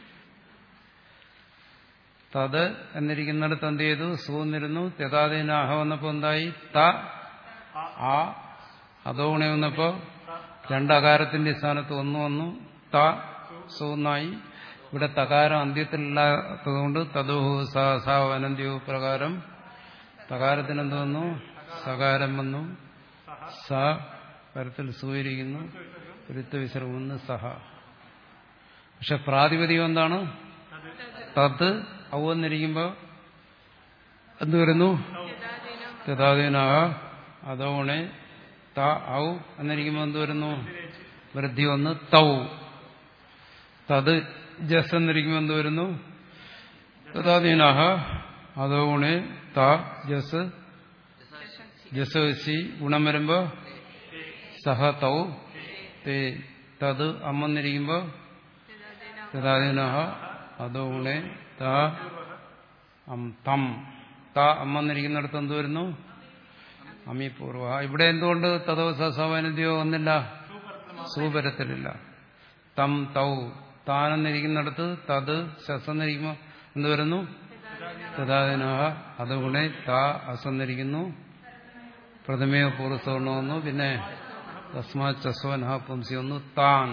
തത് എന്നിരിക്കുന്നിടത്ത് എന്ത് ചെയ്തു സൂന്നിരുന്നു തെതാദീനാഹ വന്നപ്പോ എന്തായി ത ആ അതോണെ വന്നപ്പോ രണ്ടകാരത്തിന്റെ സ്ഥാനത്ത് ഒന്ന് വന്നു ത സൂന്നായി ഇവിടെ തകാരം അന്ത്യത്തിലില്ലാത്തതുകൊണ്ട് തദോഹു സ സ അനന്ത്യു പ്രകാരം തകാരത്തിന് എന്ത് വന്നു സകാരം വന്നു സ പരത്തിൽ സൂയിരിക്കുന്നു ഋത്തുവിസർഗമെന്ന് സഹ പക്ഷെ പ്രാതിപതികം എന്താണ് തത് ഔ എന്നിരിക്കുമ്പോ എന്ത് വരുന്നു തഥാദീനാഹ അതോണെ ത ഔ എന്നിരിക്കുമ്പോൾ എന്ത് വരുന്നു വൃദ്ധി ഒന്ന് തൗ തത് ജസ് എന്നിരിക്കുമ്പോൾ എന്ത് വരുന്നു തഥാദീനാഹ അതോണെ ത ജസ് ജസി ഗുണം വരുമ്പോ സഹ തൗ തേ തത് അമ്മെന്നിരിക്കുമ്പോ തഥാദീനാഹ അതോണെ ത അം തം ത അമ്മെന്നിരിക്കുന്നിടത്ത് എന്ത് വരുന്നു അമീപൂർവ ഇവിടെ എന്തുകൊണ്ട് തതോ സസവനതയോ ഒന്നില്ല സൂപരത്തിലില്ല തം തൗ താനെന്നിരിക്കുന്നിടത്ത് തത് ശസന്നിരിക്കുമ്പോ എന്ത് വരുന്നു തഥാദിനാഹ അതുകൊണ്ട് താ അസന്നിരിക്കുന്നു പ്രഥമയോ പൂർവ്വസവർണ്ണ വന്നു പിന്നെ തസ്മാ ചസ്വൻഹ പുംസി വന്നു താൻ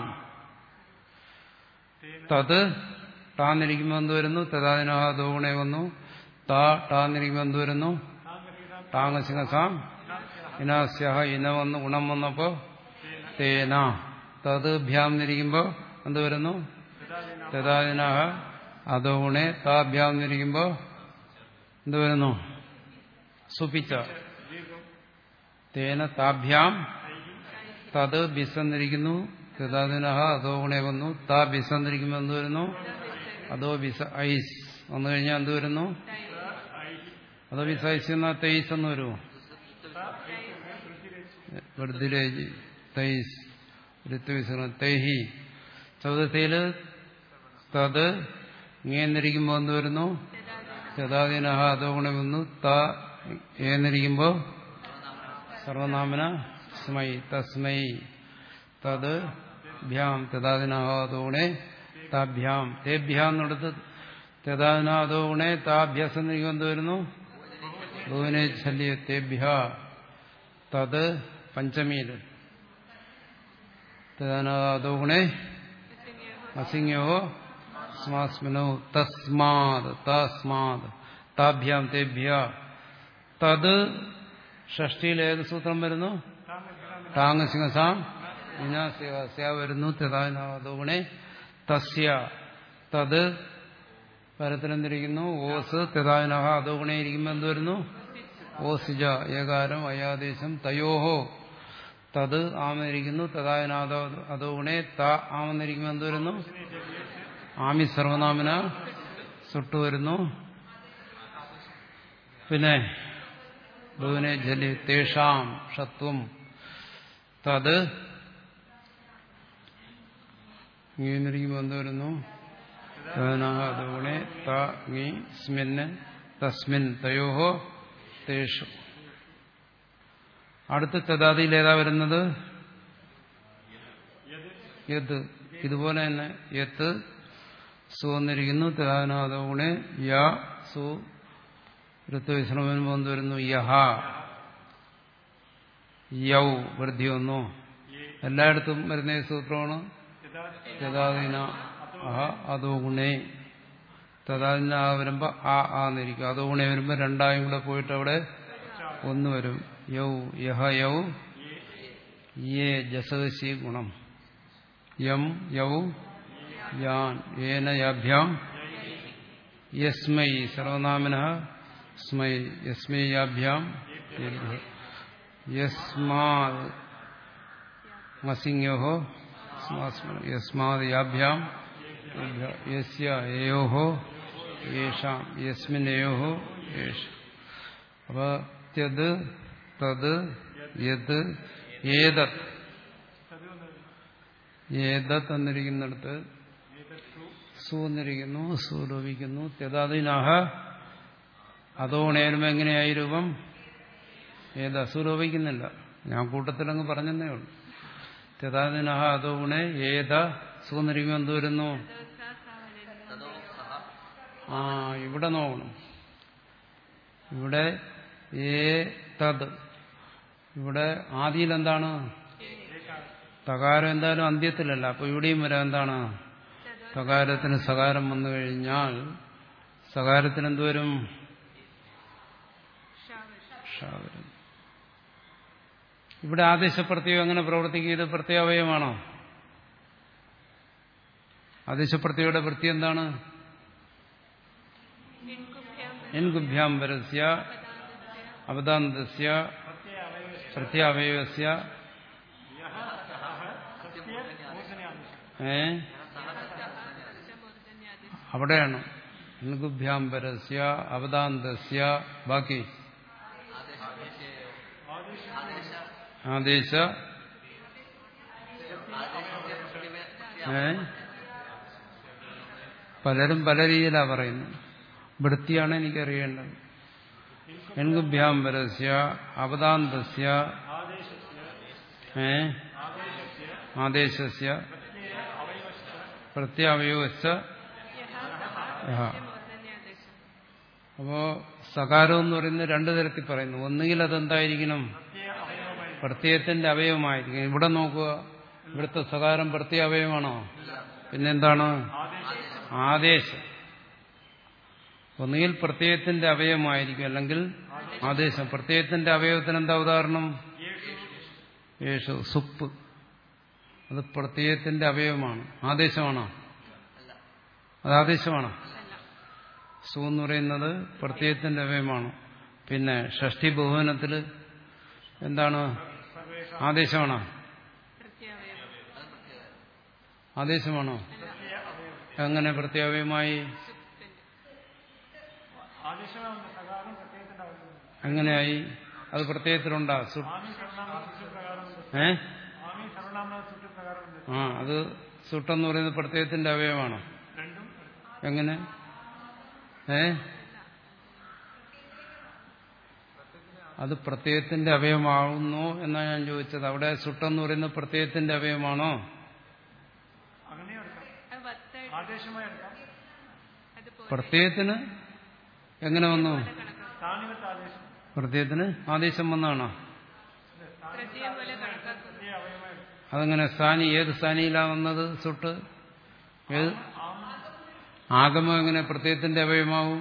തത് ടാന്നിരിക്കുമ്പോൾ എന്ത് വരുന്നു തഥാദിനാഹ ദോഗുണേ വന്നു താ ടാന്നിരിക്കുമ്പോൾ എന്ത് വരുന്നു താങ്ങസിംഹസാം ഇനാസ്യഹ ഇന വന്ന് ഗുണം വന്നപ്പോ തേന തത് ഭ്യാം എന്നിരിക്കുമ്പോ എന്ത് വരുന്നു തഥാദിനാഹ അതോ ഗുണേ താഭ്യാം എന്നിരിക്കുമ്പോ എന്ത് വരുന്നു സുപിച്ച തേന താഭ്യാം തത് ബിസന്നിരിക്കുന്നു തഥാദിനഹ അതോ ഗുണേ വന്നു താ ബിസന്നിരിക്കുമ്പോ എന്ത് വരുന്നു അതോ ബിസ ഐസ് വന്നു കഴിഞ്ഞാൽ എന്ത് വരുന്നു അതോ ബിസ ഐസ് എന്നാ തേയ്സ് എന്ന് വരുമോ വൃദ്ധിരേജ് തൈസ് ഋത്തുവിസർഗം തൈഹി ചതുർത്ഥയില് തത് ഇങ്ങേന്നിരിക്കുമ്പോൾ എന്ത് വരുന്നു ചതാദിനഹ അതോ ഗുണം വന്നു ത ഏന്നിരിക്കുമ്പോ സർവനാമന സ്മൈ തസ്മൈ തത് ഭ്യാം തഥാദിനഹ അതോ ഗുണേ താഭ്യാം തേഭ്യാം എന്നെടുത്ത് തഥാദിന അതോ ഗുണേ താഭ്യാസം എന്നിരിക്കുമ്പോൾ എന്ത് വരുന്നു ഭുവനെ ശല്യ തേഭ്യ തത് പഞ്ചമിയിൽ തദാനോ ഗുണേ അസിംഗോ സ്മാസ്മിനോ തസ്മാത് തസ്മാത് താഭ്യാം തേഭ്യ തത് ഷഷ്ടിയിൽ ഏത് സൂത്രം വരുന്നു ടാങ് സിംഹസാം വിനാസ്യ സ്യ വരുന്നു തെതാനാദോഗുണേ തസ്യ തത് പരത്തിലെന്തിരിക്കുന്നു ഓസ് തെതാനഹ അതോഗുണേ ഇരിക്കുമ്പോൾ എന്ത് വരുന്നു ഓസിജ ഏകാരം അയാദേശം തയോഹോ തത് ആമെന്നിരിക്കുന്നു തഥായനാദോ അതോ ഗുണേ ത ആമെന്നിരിക്കുമ്പോൾ എന്ത് വരുന്നു ആമി സർവനാമന സുട്ടു വരുന്നു പിന്നെ ബഹുവിനെ ജലി തേഷാം ഷത്വം തത് ഇങ്ങനെയിരിക്കുമ്പോൾ എന്ത് വരുന്നു അതോഗുണേ ത ngി സ്മിന് തസ്മിൻ തയോഹോ തേഷു അടുത്ത ചതാതിയിൽ ഏതാ വരുന്നത് യത് ഇതുപോലെ തന്നെ യത്ത് സു വന്നിരിക്കുന്നു തദാനാദോഗുണെ യ സു ഋത്വവിശ്രമം വന്നു വരുന്നു യഹ യൗ വൃദ്ധി വന്നു എല്ലായിടത്തും വരുന്ന ഈ സൂത്രമാണ് യഥാദിന അഹ അതോ ഗുണേ തഥാദിന ആ വരുമ്പോ ആ ആന്നിരിക്കും അതോ ഗുണേ വരുമ്പോ രണ്ടായും കൂടെ പോയിട്ട് അവിടെ ഒന്ന് വരും യൗ യഹ യൗ യേ ജസവശി ഗുണം യം യൗ യാൻ ഏന യാഭ്യാം യസ്മൈ സർവനാമന സ്മൈ യസ്മൈ യാഭ്യാം യസ്മാത് മസിംഗോ യസ്മാത് യാഭ്യാം യസ്യ ഏയോഹോ യേഷാം യസ്മിനേയോഹോ യേഷ അപ്പൊ യത് തത് യത് ഏതത് ഏതത് എന്നിരിക്കുന്നിടത്ത് സു എന്നിരിക്കുന്നു സു ലോപിക്കുന്നു ത്യതാദിനാഹ അതോണേരുമ്പോ എങ്ങനെയായി രൂപം ഏത് അസുലോപിക്കുന്നില്ല ഞാൻ കൂട്ടത്തിലങ്ങ് പറഞ്ഞതേ ഉള്ളൂ ത്യതാദിനാഹ അതോ ഗുണേ ഏത സു എന്നിരിക്കുമ്പോൾ എന്ത് വരുന്നു തതോ സഹ ആ ഇവിടെ നോക്കണം ഇവിടെ ഏ തത് ഇവിടെ ആദിയിൽ എന്താണ് തകാരം എന്തായാലും അന്ത്യത്തിലല്ല അപ്പൊ ഇവിടെയും വരാം എന്താണ് തകാരത്തിന് സകാരം വന്നു കഴിഞ്ഞാൽ സകാരത്തിന് എന്തുവരും ഷാ വരും ഇവിടെ ആദേശപ്രത്യം എങ്ങനെ പ്രവർത്തിക്കും ഇത് പ്രത്യാവയമാണോ ആദേശപ്രത്യയുടെ വൃത്തി എന്താണ് എൻകുഭ്യാം വരസ്യ അവതാന്തസ്യ പ്രത്യാവയവസ്യ ഏ അവിടെയാണ് എൻകുഭ്യാം വരസ്യ അവതാന്തസ്യ ബാക്കി ആദേശ ഏ പലരും പല രീതിയിലാ പറയുന്നത് വൃത്തിയാണ് എനിക്കറിയേണ്ടത് എൻകുഭ്യാം വരസ്യ അവതാന്തസ്യ ഏ ആദേശസ്യ പ്രത്യാവയവച്ച അപ്പോ സകാരം എന്ന് പറയുന്നത് രണ്ടു തരത്തിൽ പറയുന്നു ഒന്നുകിൽ അതെന്തായിരിക്കണം പ്രത്യയത്തിന്റെ അവയവമായിരിക്കും ഇവിടെ നോക്കുക ഇവിടുത്തെ സകാരം പ്രത്യേക അവയവമാണോ പിന്നെന്താണ് ആദേശം ഒന്നുകിൽ പ്രത്യയത്തിന്റെ അവയവമായിരിക്കും അല്ലെങ്കിൽ ആദേശം പ്രത്യയത്തിന്റെ അവയവത്തിന് എന്താ ഉദാഹരണം യേശു സുപ്പ് അത് പ്രത്യയത്തിന്റെ അവയവമാണ് ആദേശമാണോ അത് ആദേശമാണോ സു എന്ന് പറയുന്നത് പ്രത്യയത്തിന്റെ അവയവമാണ് പിന്നെ ഷഷ്ടി ബഹുവനത്തിൽ എന്താണ് ആദേശമാണോ ആദേശമാണോ എങ്ങനെ പ്രത്യാവയമായി ആദേശമാകുന്ന സകാരം പ്രത്യേകത്തിന്റെ ആവശ്യമില്ല എങ്ങനെയായി അത് പ്രത്യയത്തിലുണ്ടാ സു ആമി സർവനാമ പ്രകാരം ഏ ആമി സർവനാമ സൂത്ര പ്രകാരം ആ അത് സുട്ടെന്ന് പറയുന്നത് പ്രത്യയത്തിന്റെ അവയവമാണോ രണ്ടും എങ്ങനെ ഏ അത് പ്രത്യയത്തിന്റെ അവയവമാകുന്നു എന്നാണ് ഞാൻ ചോദിച്ചത് അവിടെ സുട്ടെന്ന് പറയുന്നത് പ്രത്യയത്തിന്റെ അവയവമാണോ അങ്ങനെയും എടുക്കാം അത് വത്തായിട്ട് ആദേശമായി എടുക്കാം അതുപോലെ പ്രത്യയത്തിന് എങ്ങനെ വന്നു കണക്കാക്കും സ്ഥാനികത്ത് ആദേശം പ്രത്യയത്തിന് ആദേശം വന്നാണോ പ്രത്യേകം പോലെ കണക്കാക്കും പ്രത്യേക അവയവമായി എടുക്കാം അതങ്ങനെ സ്ഥാനി ഏത് സ്ഥാനിയിലാ വന്നത് സുട്ട് ഏത് ആഗമം എങ്ങനെ പ്രത്യയത്തിന്റെ അവയവമാവും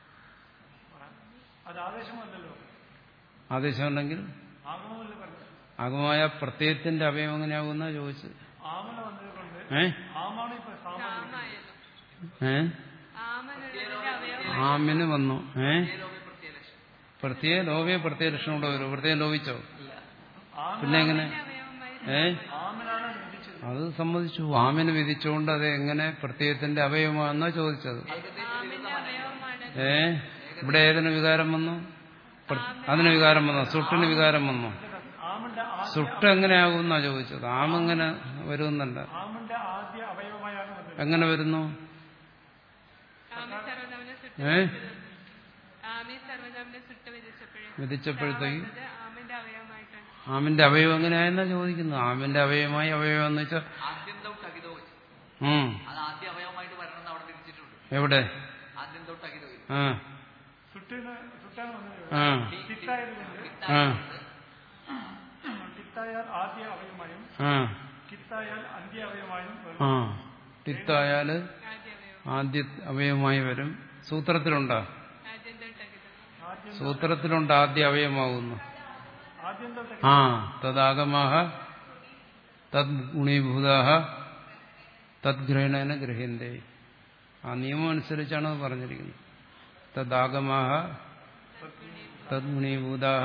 അത് ആദേശമല്ലല്ലോ ആദേശമുണ്ടെങ്കിൽ ആഗമമല്ല പറഞ്ഞു ആഗമമായ പ്രത്യയത്തിന്റെ അവയവം എങ്ങനെയാകുന്ന ചോദിച്ചത് ആമന വന്നത് കൊണ്ട് ഏ ആമാണ് ഇപ്പൊ സാമാന്യം ആമായല്ലോ ഏ ആമനുള്ളതിന്റെ അവയവം ആമിന് വന്നു ഏ ലോകെ പ്രത്യേക ലക്ഷണം പ്രത്യേക ലോവ്യ പ്രത്യേക ലക്ഷണം കൂടെ വരും പ്രത്യേകം ലോപിച്ചോ ഇല്ല ആമ പിന്നെ എങ്ങനെ അവയവമായി ഏ ആമനാണ് വിധിച്ചത് അത് സമ്മതിച്ചു ആമിന് വിധിച്ചുകൊണ്ട് അത് എങ്ങനെ പ്രത്യയത്തിന്റെ അവയവമാണെന്നാ ചോദിച്ചത് ആമിന്റെ അവയവമാണ് ഏ ഇവിടെ ഏതിന് വികാരം വന്നു പ്ര- അതിന് വികാരം വന്നു സുട്ടിന് വികാരം വന്നു ആമന്റെ ആ- സുട്ട് എങ്ങനെയാകുമെന്നാ ചോദിച്ചത് ആമെങ്ങനെ വരുമെന്നല്ല ആമന്റെ ആദ്യ അവയവമായാണ് വന്നത് എങ്ങനെ വരുന്നു ആമി സർവനാമനെ സുട്ട് ഏ ആമി സർവനാമനെ സുട്ട് വിധിച്ചപ്പോഴേ വിധിച്ചപ്പോഴത്തേക്ക് അത് ആമിന്റെ അവയവമായിട്ടാണ് ആമിന്റെ അവയവം എങ്ങനെയായെന്നാ ചോദിക്കുന്നത് ആമിന്റെ അവയവമായി അവയവം എന്ന് വെച്ചാൽ ആദ്യം ടകിതോ ഉം അത് ആദ്യ അവയവമായിട്ട് വരണമെന്ന് അവിടെ തിരിച്ചിട്ടുണ്ട് എവിടെ ആദ്യം ടകിതോ ആ സുട്ടിന് സുട്ടാണ് വന്നത് ആ കിത്തായതുകൊണ്ട് ആ കിത്തായാൽ ആദ്യ അവയവമായും ആ കിത്തായാൽ അന്ത്യ അവയവമായും വരും ആ ടിത്തായാല് ആദ്യ അവയവം ആദ്യ അവയവമായി വരും സൂത്രത്തിലുണ്ടോ ആദ്യം തൊട്ടകിതം ആദ്യം സൂത്രത്തിലുണ്ട് ആദ്യ അവയവമാകുന്നു ആദ്യം തൊട്ട് ആ തദാഗമാഹ തദ് ഗുണീഭൂതാഹ തദ്ഗ്രഹണേന ഗ്രഹ്യന്തേ ആ നിയമം അനുസരിച്ചാണ് അത് പറഞ്ഞിരിക്കുന്നത് തദാഗമാഹ തദ്ഗുണീഭൂതാഹ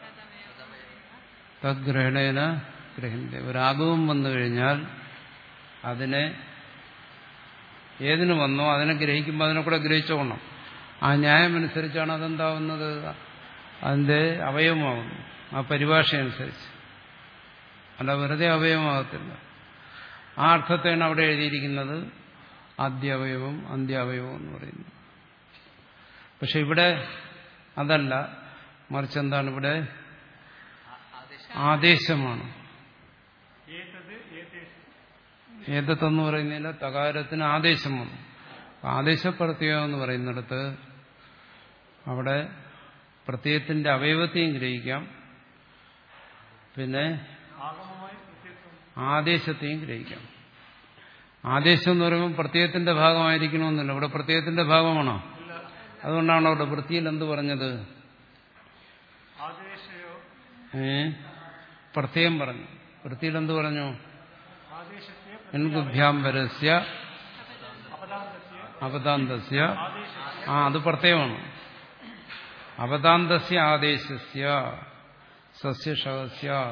തദ്ഗ്രഹണേന ഗ്രഹ്യന്തേ ഒരാഗവും വന്നു കഴിഞ്ഞാൽ അതിനെ ഏതിന് വന്നോ അതിനെ ഗ്രഹിക്കുമ്പോൾ അതിനെ കൂടെ ഗ്രഹിച്ചോണം ആ ന്യായം അനുസരിച്ചാണ് അതെന്താവുന്നത് അതിന്റെ അവയവമാകുന്നു ആ പരിഭാഷ അനുസരിച്ച് അല്ല വെറുതെ അവയവമാകത്തില്ല ആ അർത്ഥത്തെയാണ് അവിടെ എഴുതിയിരിക്കുന്നത് ആദ്യ അവയവം അന്ത്യാവയവം എന്ന് പറയുന്നത് പക്ഷെ ഇവിടെ അതല്ല മറിച്ച് എന്താണ് ഇവിടെ ആദേശമാണ് ഏതത് ഏതേഷ് ഏതത്തെന്ന് പറയുന്നില്ല തകാരത്തിന് ആദേശം വന്നു ആദേശപ്രത്യയം എന്ന് പറയുന്നിടത്ത് അവിടെ പ്രത്യയത്തിന്റെ അവയവത്തെയും ഗ്രഹിക്കാം പിന്നെ ആഗമമായി പ്രത്യത്വം ആദേശത്തെയും ഗ്രഹിക്കാം ആദേശം എന്ന് പറയുമ്പോൾ പ്രത്യയത്തിന്റെ ഭാഗമായിരിക്കണമെന്നില്ല ഇവിടെ പ്രത്യയത്തിന്റെ ഭാഗമാണോ അതുകൊണ്ടാണ് അവിടെ വൃത്തിയിൽ എന്ത് പറഞ്ഞത് ആദേശയോ ഏ പ്രത്യയം പറഞ്ഞു വൃത്തിയിൽ എന്ത് പറഞ്ഞു ആദേശസ്യ എൻഗുഭ്യാം വരസ്യ അപദാന്തസ്യ അപദാന്തസ്യ ആദേശസ്യ ആ അത് പ്രത്യയമാണ് അപദാന്തസ്യ ആദേശസ്യ സസ്യഷകസ്യ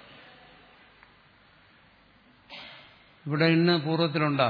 ഇവിടെ ഇന്ന് പൂർവ്വത്തിലുണ്ടാ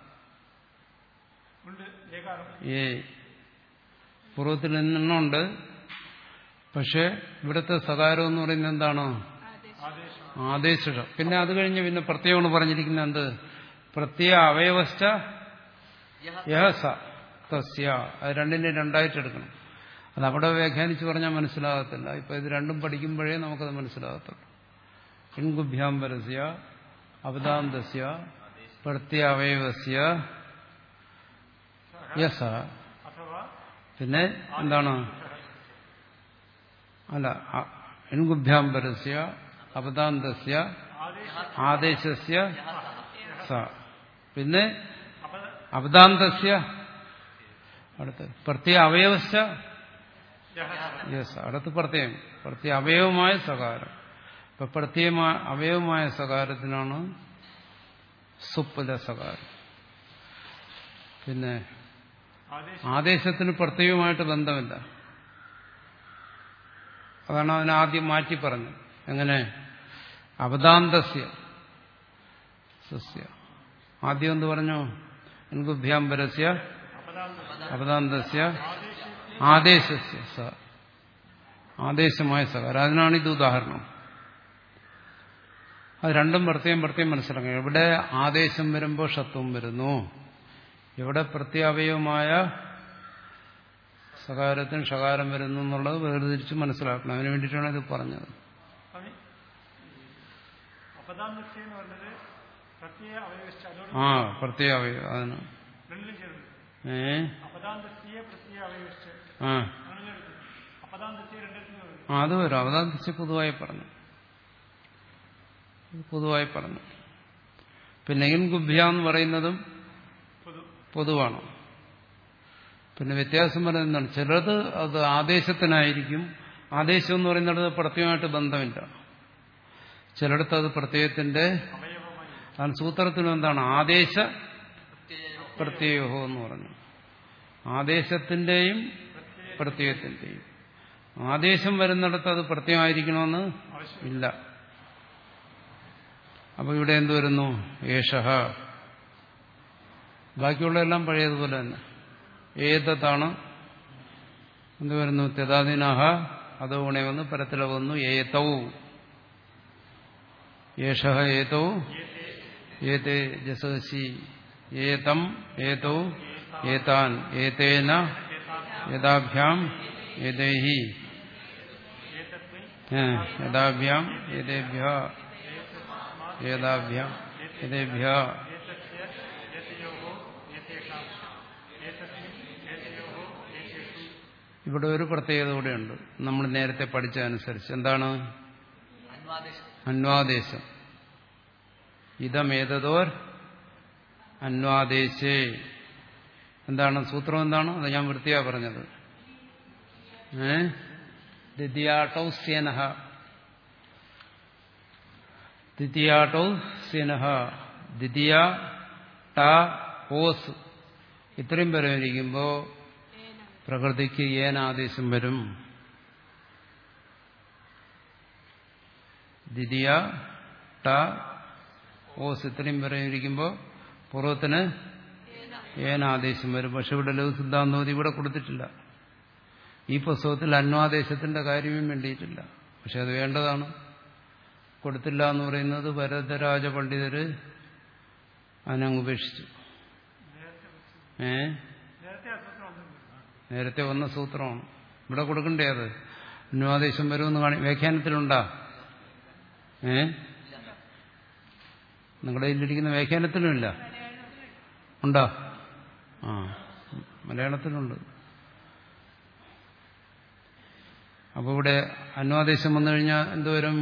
ഉണ്ട് ഏകാരം ഏ പൂർവ്വത്തിൽ നിന്നുണ്ട് പക്ഷെ ഇവിടുത്തെ സകാരം എന്ന് പറയുന്നത് എന്താണോ ആദേശം ആദേശം പിന്നെ അത് കഴിഞ്ഞ് പിന്നെ പ്രത്യയമാണ് പറഞ്ഞിരിക്കുന്നത് എന്ത് പ്രത്യയ അവയവസ്ഥ യഹസ തസ്യ അത് രണ്ടിനെ രണ്ടായിട്ട് എടുക്കണം അത് അവിടെ വ്യാഖ്യാനിച്ച് പറഞ്ഞാൽ മനസ്സിലാകത്തില്ല ഇപ്പൊ ഇത് രണ്ടും പഠിക്കുമ്പോഴേ നമുക്കത് മനസ്സിലാകത്തുള്ളൂ ഇൻഗുഭ്യാം പരസ്യ അപദാന്തസ്യ പ്രത്യ അവയവസ്യ യസ അഥവാ പിന്നെ എന്താണ് അല്ല അ- ഇൻഗുഭ്യാം പരസ്യ അപദാന്തസ്യ ആദേശ ആദേശസ്യ സ പിന്നെ അപദ അപദാന്തസ്യ അടുത്ത് പ്രത്യേക അവയവസ്യ യഹ യെസ് അടുത്ത് പ്രത്യയം പ്രത്യേക അവയവമായ സകാരം ഇപ്പൊ പ്രത്യയമായ അവയവമായ സകാരത്തിനാണ് സുപ്പല സകാരം പിന്നെ ആദേശ ആദേശത്തിന് പ്രത്യയവുമായിട്ട് ബന്ധമില്ല അതാണ് അതിനെ ആദ്യം മാറ്റി പറഞ്ഞത് എങ്ങനെ അപദാന്തസ്യ സസ്യ ആദ്യം എന്ത് പറഞ്ഞു എൻകുഭ്യാം പരസ്യ അപദാന്ത അപദാന്തസ്യ ആദേശ ആദേശസ്യ സ ആദേശമായ സകാരം അതിനാണ് ഇത് ഉദാഹരണം അത് രണ്ടും പ്രത്യേകം പ്രത്യേകം മനസ്സിലാക്കണം എവിടെ ആദേശം വരുമ്പോൾ ഷത്വം വരുന്നു എവിടെ പ്രത്യാവയവമായ സകാരത്തിന് ഷകാരം വരുന്നു എന്നുള്ളത് വേർതിരിച്ച് മനസ്സിലാക്കണം അതിനു വേണ്ടിയിട്ടാണ് ഇത് പറഞ്ഞത് സ്വാമി അപദാന്തസ്യ എന്ന് പറഞ്ഞത് പ്രത്യേക അവയവസ്ഥ അതോട് ആ പ്രത്യാവയവം അതിന് രണ്ടിലും ചേർന്നു ഏ അപദാന്തസ്യ പ്രത്യേക അവയവസ്ഥ ആ അങ്ങനെ എടുക്കും അപദാന്തസ്യ രണ്ടിടത്തും വരും ആ അത് വരും അവതാന്തിച്ച് പൊതുവായി പറഞ്ഞു പൊതുവായി പറഞ്ഞു പിന്നെ ഇൻഗുഭ്യ എന്ന് പറയുന്നതും പൊതു പൊതുവാണ് പിന്നെ വ്യത്യാസം പറയുന്നതാണ് ചിലത് അത് ആദേശത്തിനായിരിക്കും ആദേശം എന്ന് പറയുന്നത് പ്രത്യേകമായിട്ട് ബന്ധമില്ല ചിലയിടത്ത് അത് പ്രത്യയത്തിന്റെ അതാണ് സൂത്രത്തിനും എന്താണ് ആദേശ പ്രത്യയോ എന്ന് പറഞ്ഞു ആദേശത്തിന്റെയും പ്രത്യയത്തിന്റെയും ആദേശം വരുന്നിടത്ത് അത് പ്രത്യയമായിരിക്കണമെന്ന് ഇല്ല അപ്പൊ ഇവിടെ എന്ത് വരുന്നു ഏഷഹ ബാക്കിയുള്ളതെല്ലാം പഴയതുപോലെ തന്നെ ഏതാണ് എന്ത് വരുന്നു തെതാദിനഹ അതോ ഗുണേ വന്നു പരത്തില വന്നു ഏതവും ഏഷഹ ഏതോ ഏതേ ജസസി ഏതം ഏതോ ഏതാൻ ഏതേന യഥാഭ്യാം ഏതേഹി യഥാഭ്യാം ഏതേഭ്യ ഏതാഭ്യാം ഏതേഭ്യ ഇവിടെ ഒരു പ്രത്യേകത കൂടെയുണ്ട് നമ്മൾ നേരത്തെ പഠിച്ചതനുസരിച്ച് എന്താണ് അന്വാദേശം അന്വാദേശം ഇതമേതോർ അന്വാദേശേ എന്താണ് സൂത്രം എന്താണ് അത് ഞാൻ വൃത്തിയാ പറഞ്ഞത് ഏ ദ്വിതീയാട്ടൗ സ്യനഹ ദ്വിതീയാട്ടൗ സ്യനഹ ദ്വിതീയ ട ഓസ് ഇത്രയും പേരെ ഇരിക്കുമ്പോ പ്രകൃതിക്ക് ഏനാദേശം വരും ദ്വിതീയ ട ഓസ് ഇത്രയും പേരെ ഇരിക്കുമ്പോൾ പൂർവ്വത്തിന് ഏനാദേശം വരും പക്ഷെ ഇവിടെ ലഘു സിദ്ധാന്തോതി ഇവിടെ കൊടുത്തിട്ടില്ല ഈ പുസ്തകത്തിൽ അന്വാദേശത്തിന്റെ കാര്യവും വേണ്ടിയിട്ടില്ല പക്ഷെ അത് വേണ്ടതാണ് കൊടുത്തില്ല എന്ന് പറയുന്നത് ഭരതരാജ പണ്ഡിതര് അതിനങ്ങ് ഉപേക്ഷിച്ചു ഏ നേരത്തെ അർത്ഥത്തിൽ വന്നിട്ടുണ്ട് നേരത്തെ വന്ന സൂത്രമാണ് ഇവിടെ കൊടുക്കണ്ടേ അത് അന്വാദേശം വരുമെന്ന് കാണി വ്യാഖ്യാനത്തിലുണ്ടാ ഏ നിങ്ങളുടെ കയ്യിലിരിക്കുന്ന വ്യാഖ്യാനത്തിലുമില്ല ഉണ്ടോ ആ മലയാളത്തിലുണ്ട് അപ്പോൾ ഇവിടെ അന്വാദേശം വന്നു കഴിഞ്ഞാൽ എന്തുവരും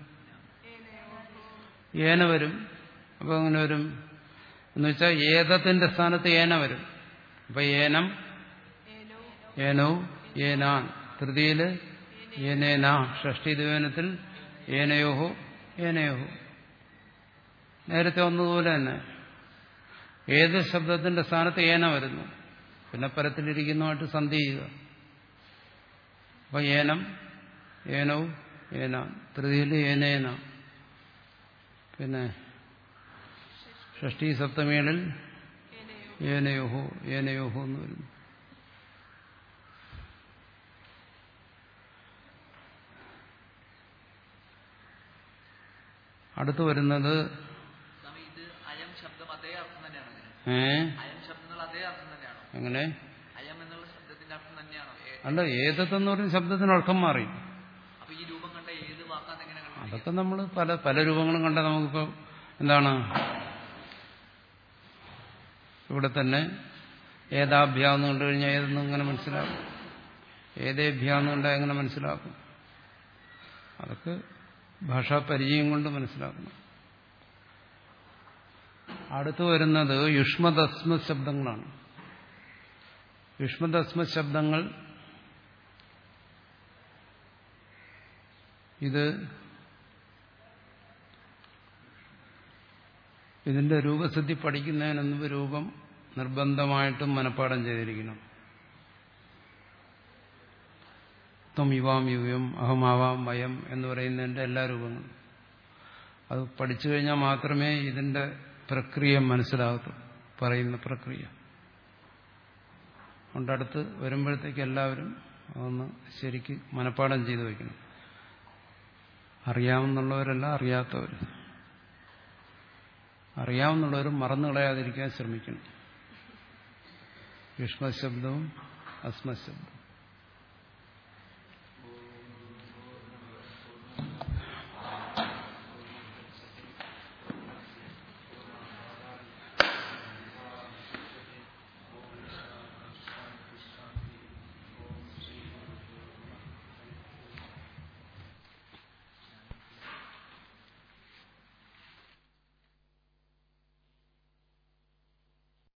ഏന വരും അപ്പോൾ അങ്ങനെ വരും എന്ന് വെച്ചാൽ ഏതത്തിന്റെ സ്ഥാനത്ത് ഏന വരും അപ്പൊ ഏനം ഏനോ ഏനാൻ തൃതിയില് ഏനേന ഷഷ്ടി ദിവനത്തിൽ ഏനയോഹോ ഏനയോഹോ നേരത്തെ ഒന്നതുപോലെ തന്നെ ഏത് ശബ്ദത്തിന്റെ സ്ഥാനത്ത് ഏന വരുന്നു പിന്നെ പരത്തിലിരിക്കുന്നതുമായിട്ട് സന്ധി ചെയ്യുക അപ്പൊ ഏനം ഏനവും ഏന തൃതിയിൽ ഏനേന പിന്നെ ഷഷ്ടി സപ്തമികളിൽ ഏനയോഹോ ഏനയോഹോ എന്ന് വരുന്നു അടുത്ത് വരുന്നത് സ്വാമി ഇത് അയം ശബ്ദം അതേ അർത്ഥം തന്നെയാണോ ഇതിന് ഏ അയം ശബ്ദം എന്നുള്ള അതേ അർത്ഥം തന്നെയാണോ എങ്ങനെ അയം എന്നുള്ള ശബ്ദത്തിന്റെ അർത്ഥം തന്നെയാണോ ഏ- അല്ല ഏതെന്ന് പറയുന്ന ശബ്ദത്തിന് അർത്ഥം മാറി അപ്പൊ ഈ രൂപം കണ്ട ഏത് വാക്കാന്ന് എങ്ങനെ കണ്ടു അതൊക്കെ നമ്മൾ പല പല രൂപങ്ങളും കണ്ട നമുക്കിപ്പോ എന്താണ് ഇവിടെ തന്നെ ഏതാഭ്യാന്ന് കണ്ടു കഴിഞ്ഞാൽ ഏതെന്ന് ഇങ്ങനെ മനസ്സിലാക്കും ഏതേഭ്യാന്ന് കണ്ടാൽ എങ്ങനെ മനസ്സിലാക്കും അതൊക്കെ ഭാഷാ പരിചയം കൊണ്ട് മനസ്സിലാക്കണം അടുത്തു വരുന്നത് യുഷ്മദസ്മ ശബ്ദങ്ങളാണ് യുഷ്മദസ്മ ശബ്ദങ്ങൾ ഇത് ഇതിന്റെ രൂപസിദ്ധി പഠിക്കുന്നതിന് മുമ്പ് രൂപം നിർബന്ധമായിട്ടും മനഃപ്പാടം ചെയ്തിരിക്കണം ത്വം യുവാം യുവം അഹമാവാം വയം എന്ന് പറയുന്നതിന്റെ എല്ലാ രൂപങ്ങളും അത് പഠിച്ചു കഴിഞ്ഞാൽ മാത്രമേ ഇതിന്റെ പ്രക്രിയ മനസ്സിലാകത്തുള്ളൂ പറയുന്ന പ്രക്രിയ കൊണ്ടടുത്ത് വരുമ്പോഴത്തേക്ക് എല്ലാവരും അതൊന്ന് ശരിക്ക് മനഃപ്പാടം ചെയ്തു വയ്ക്കണം അറിയാമെന്നുള്ളവരല്ല അറിയാത്തവർ അറിയാവുന്നുള്ളവർ മറന്നു കളയാതിരിക്കാൻ ശ്രമിക്കണം യുഷ്മശബ്ദവും അസ്മശബ്ദവും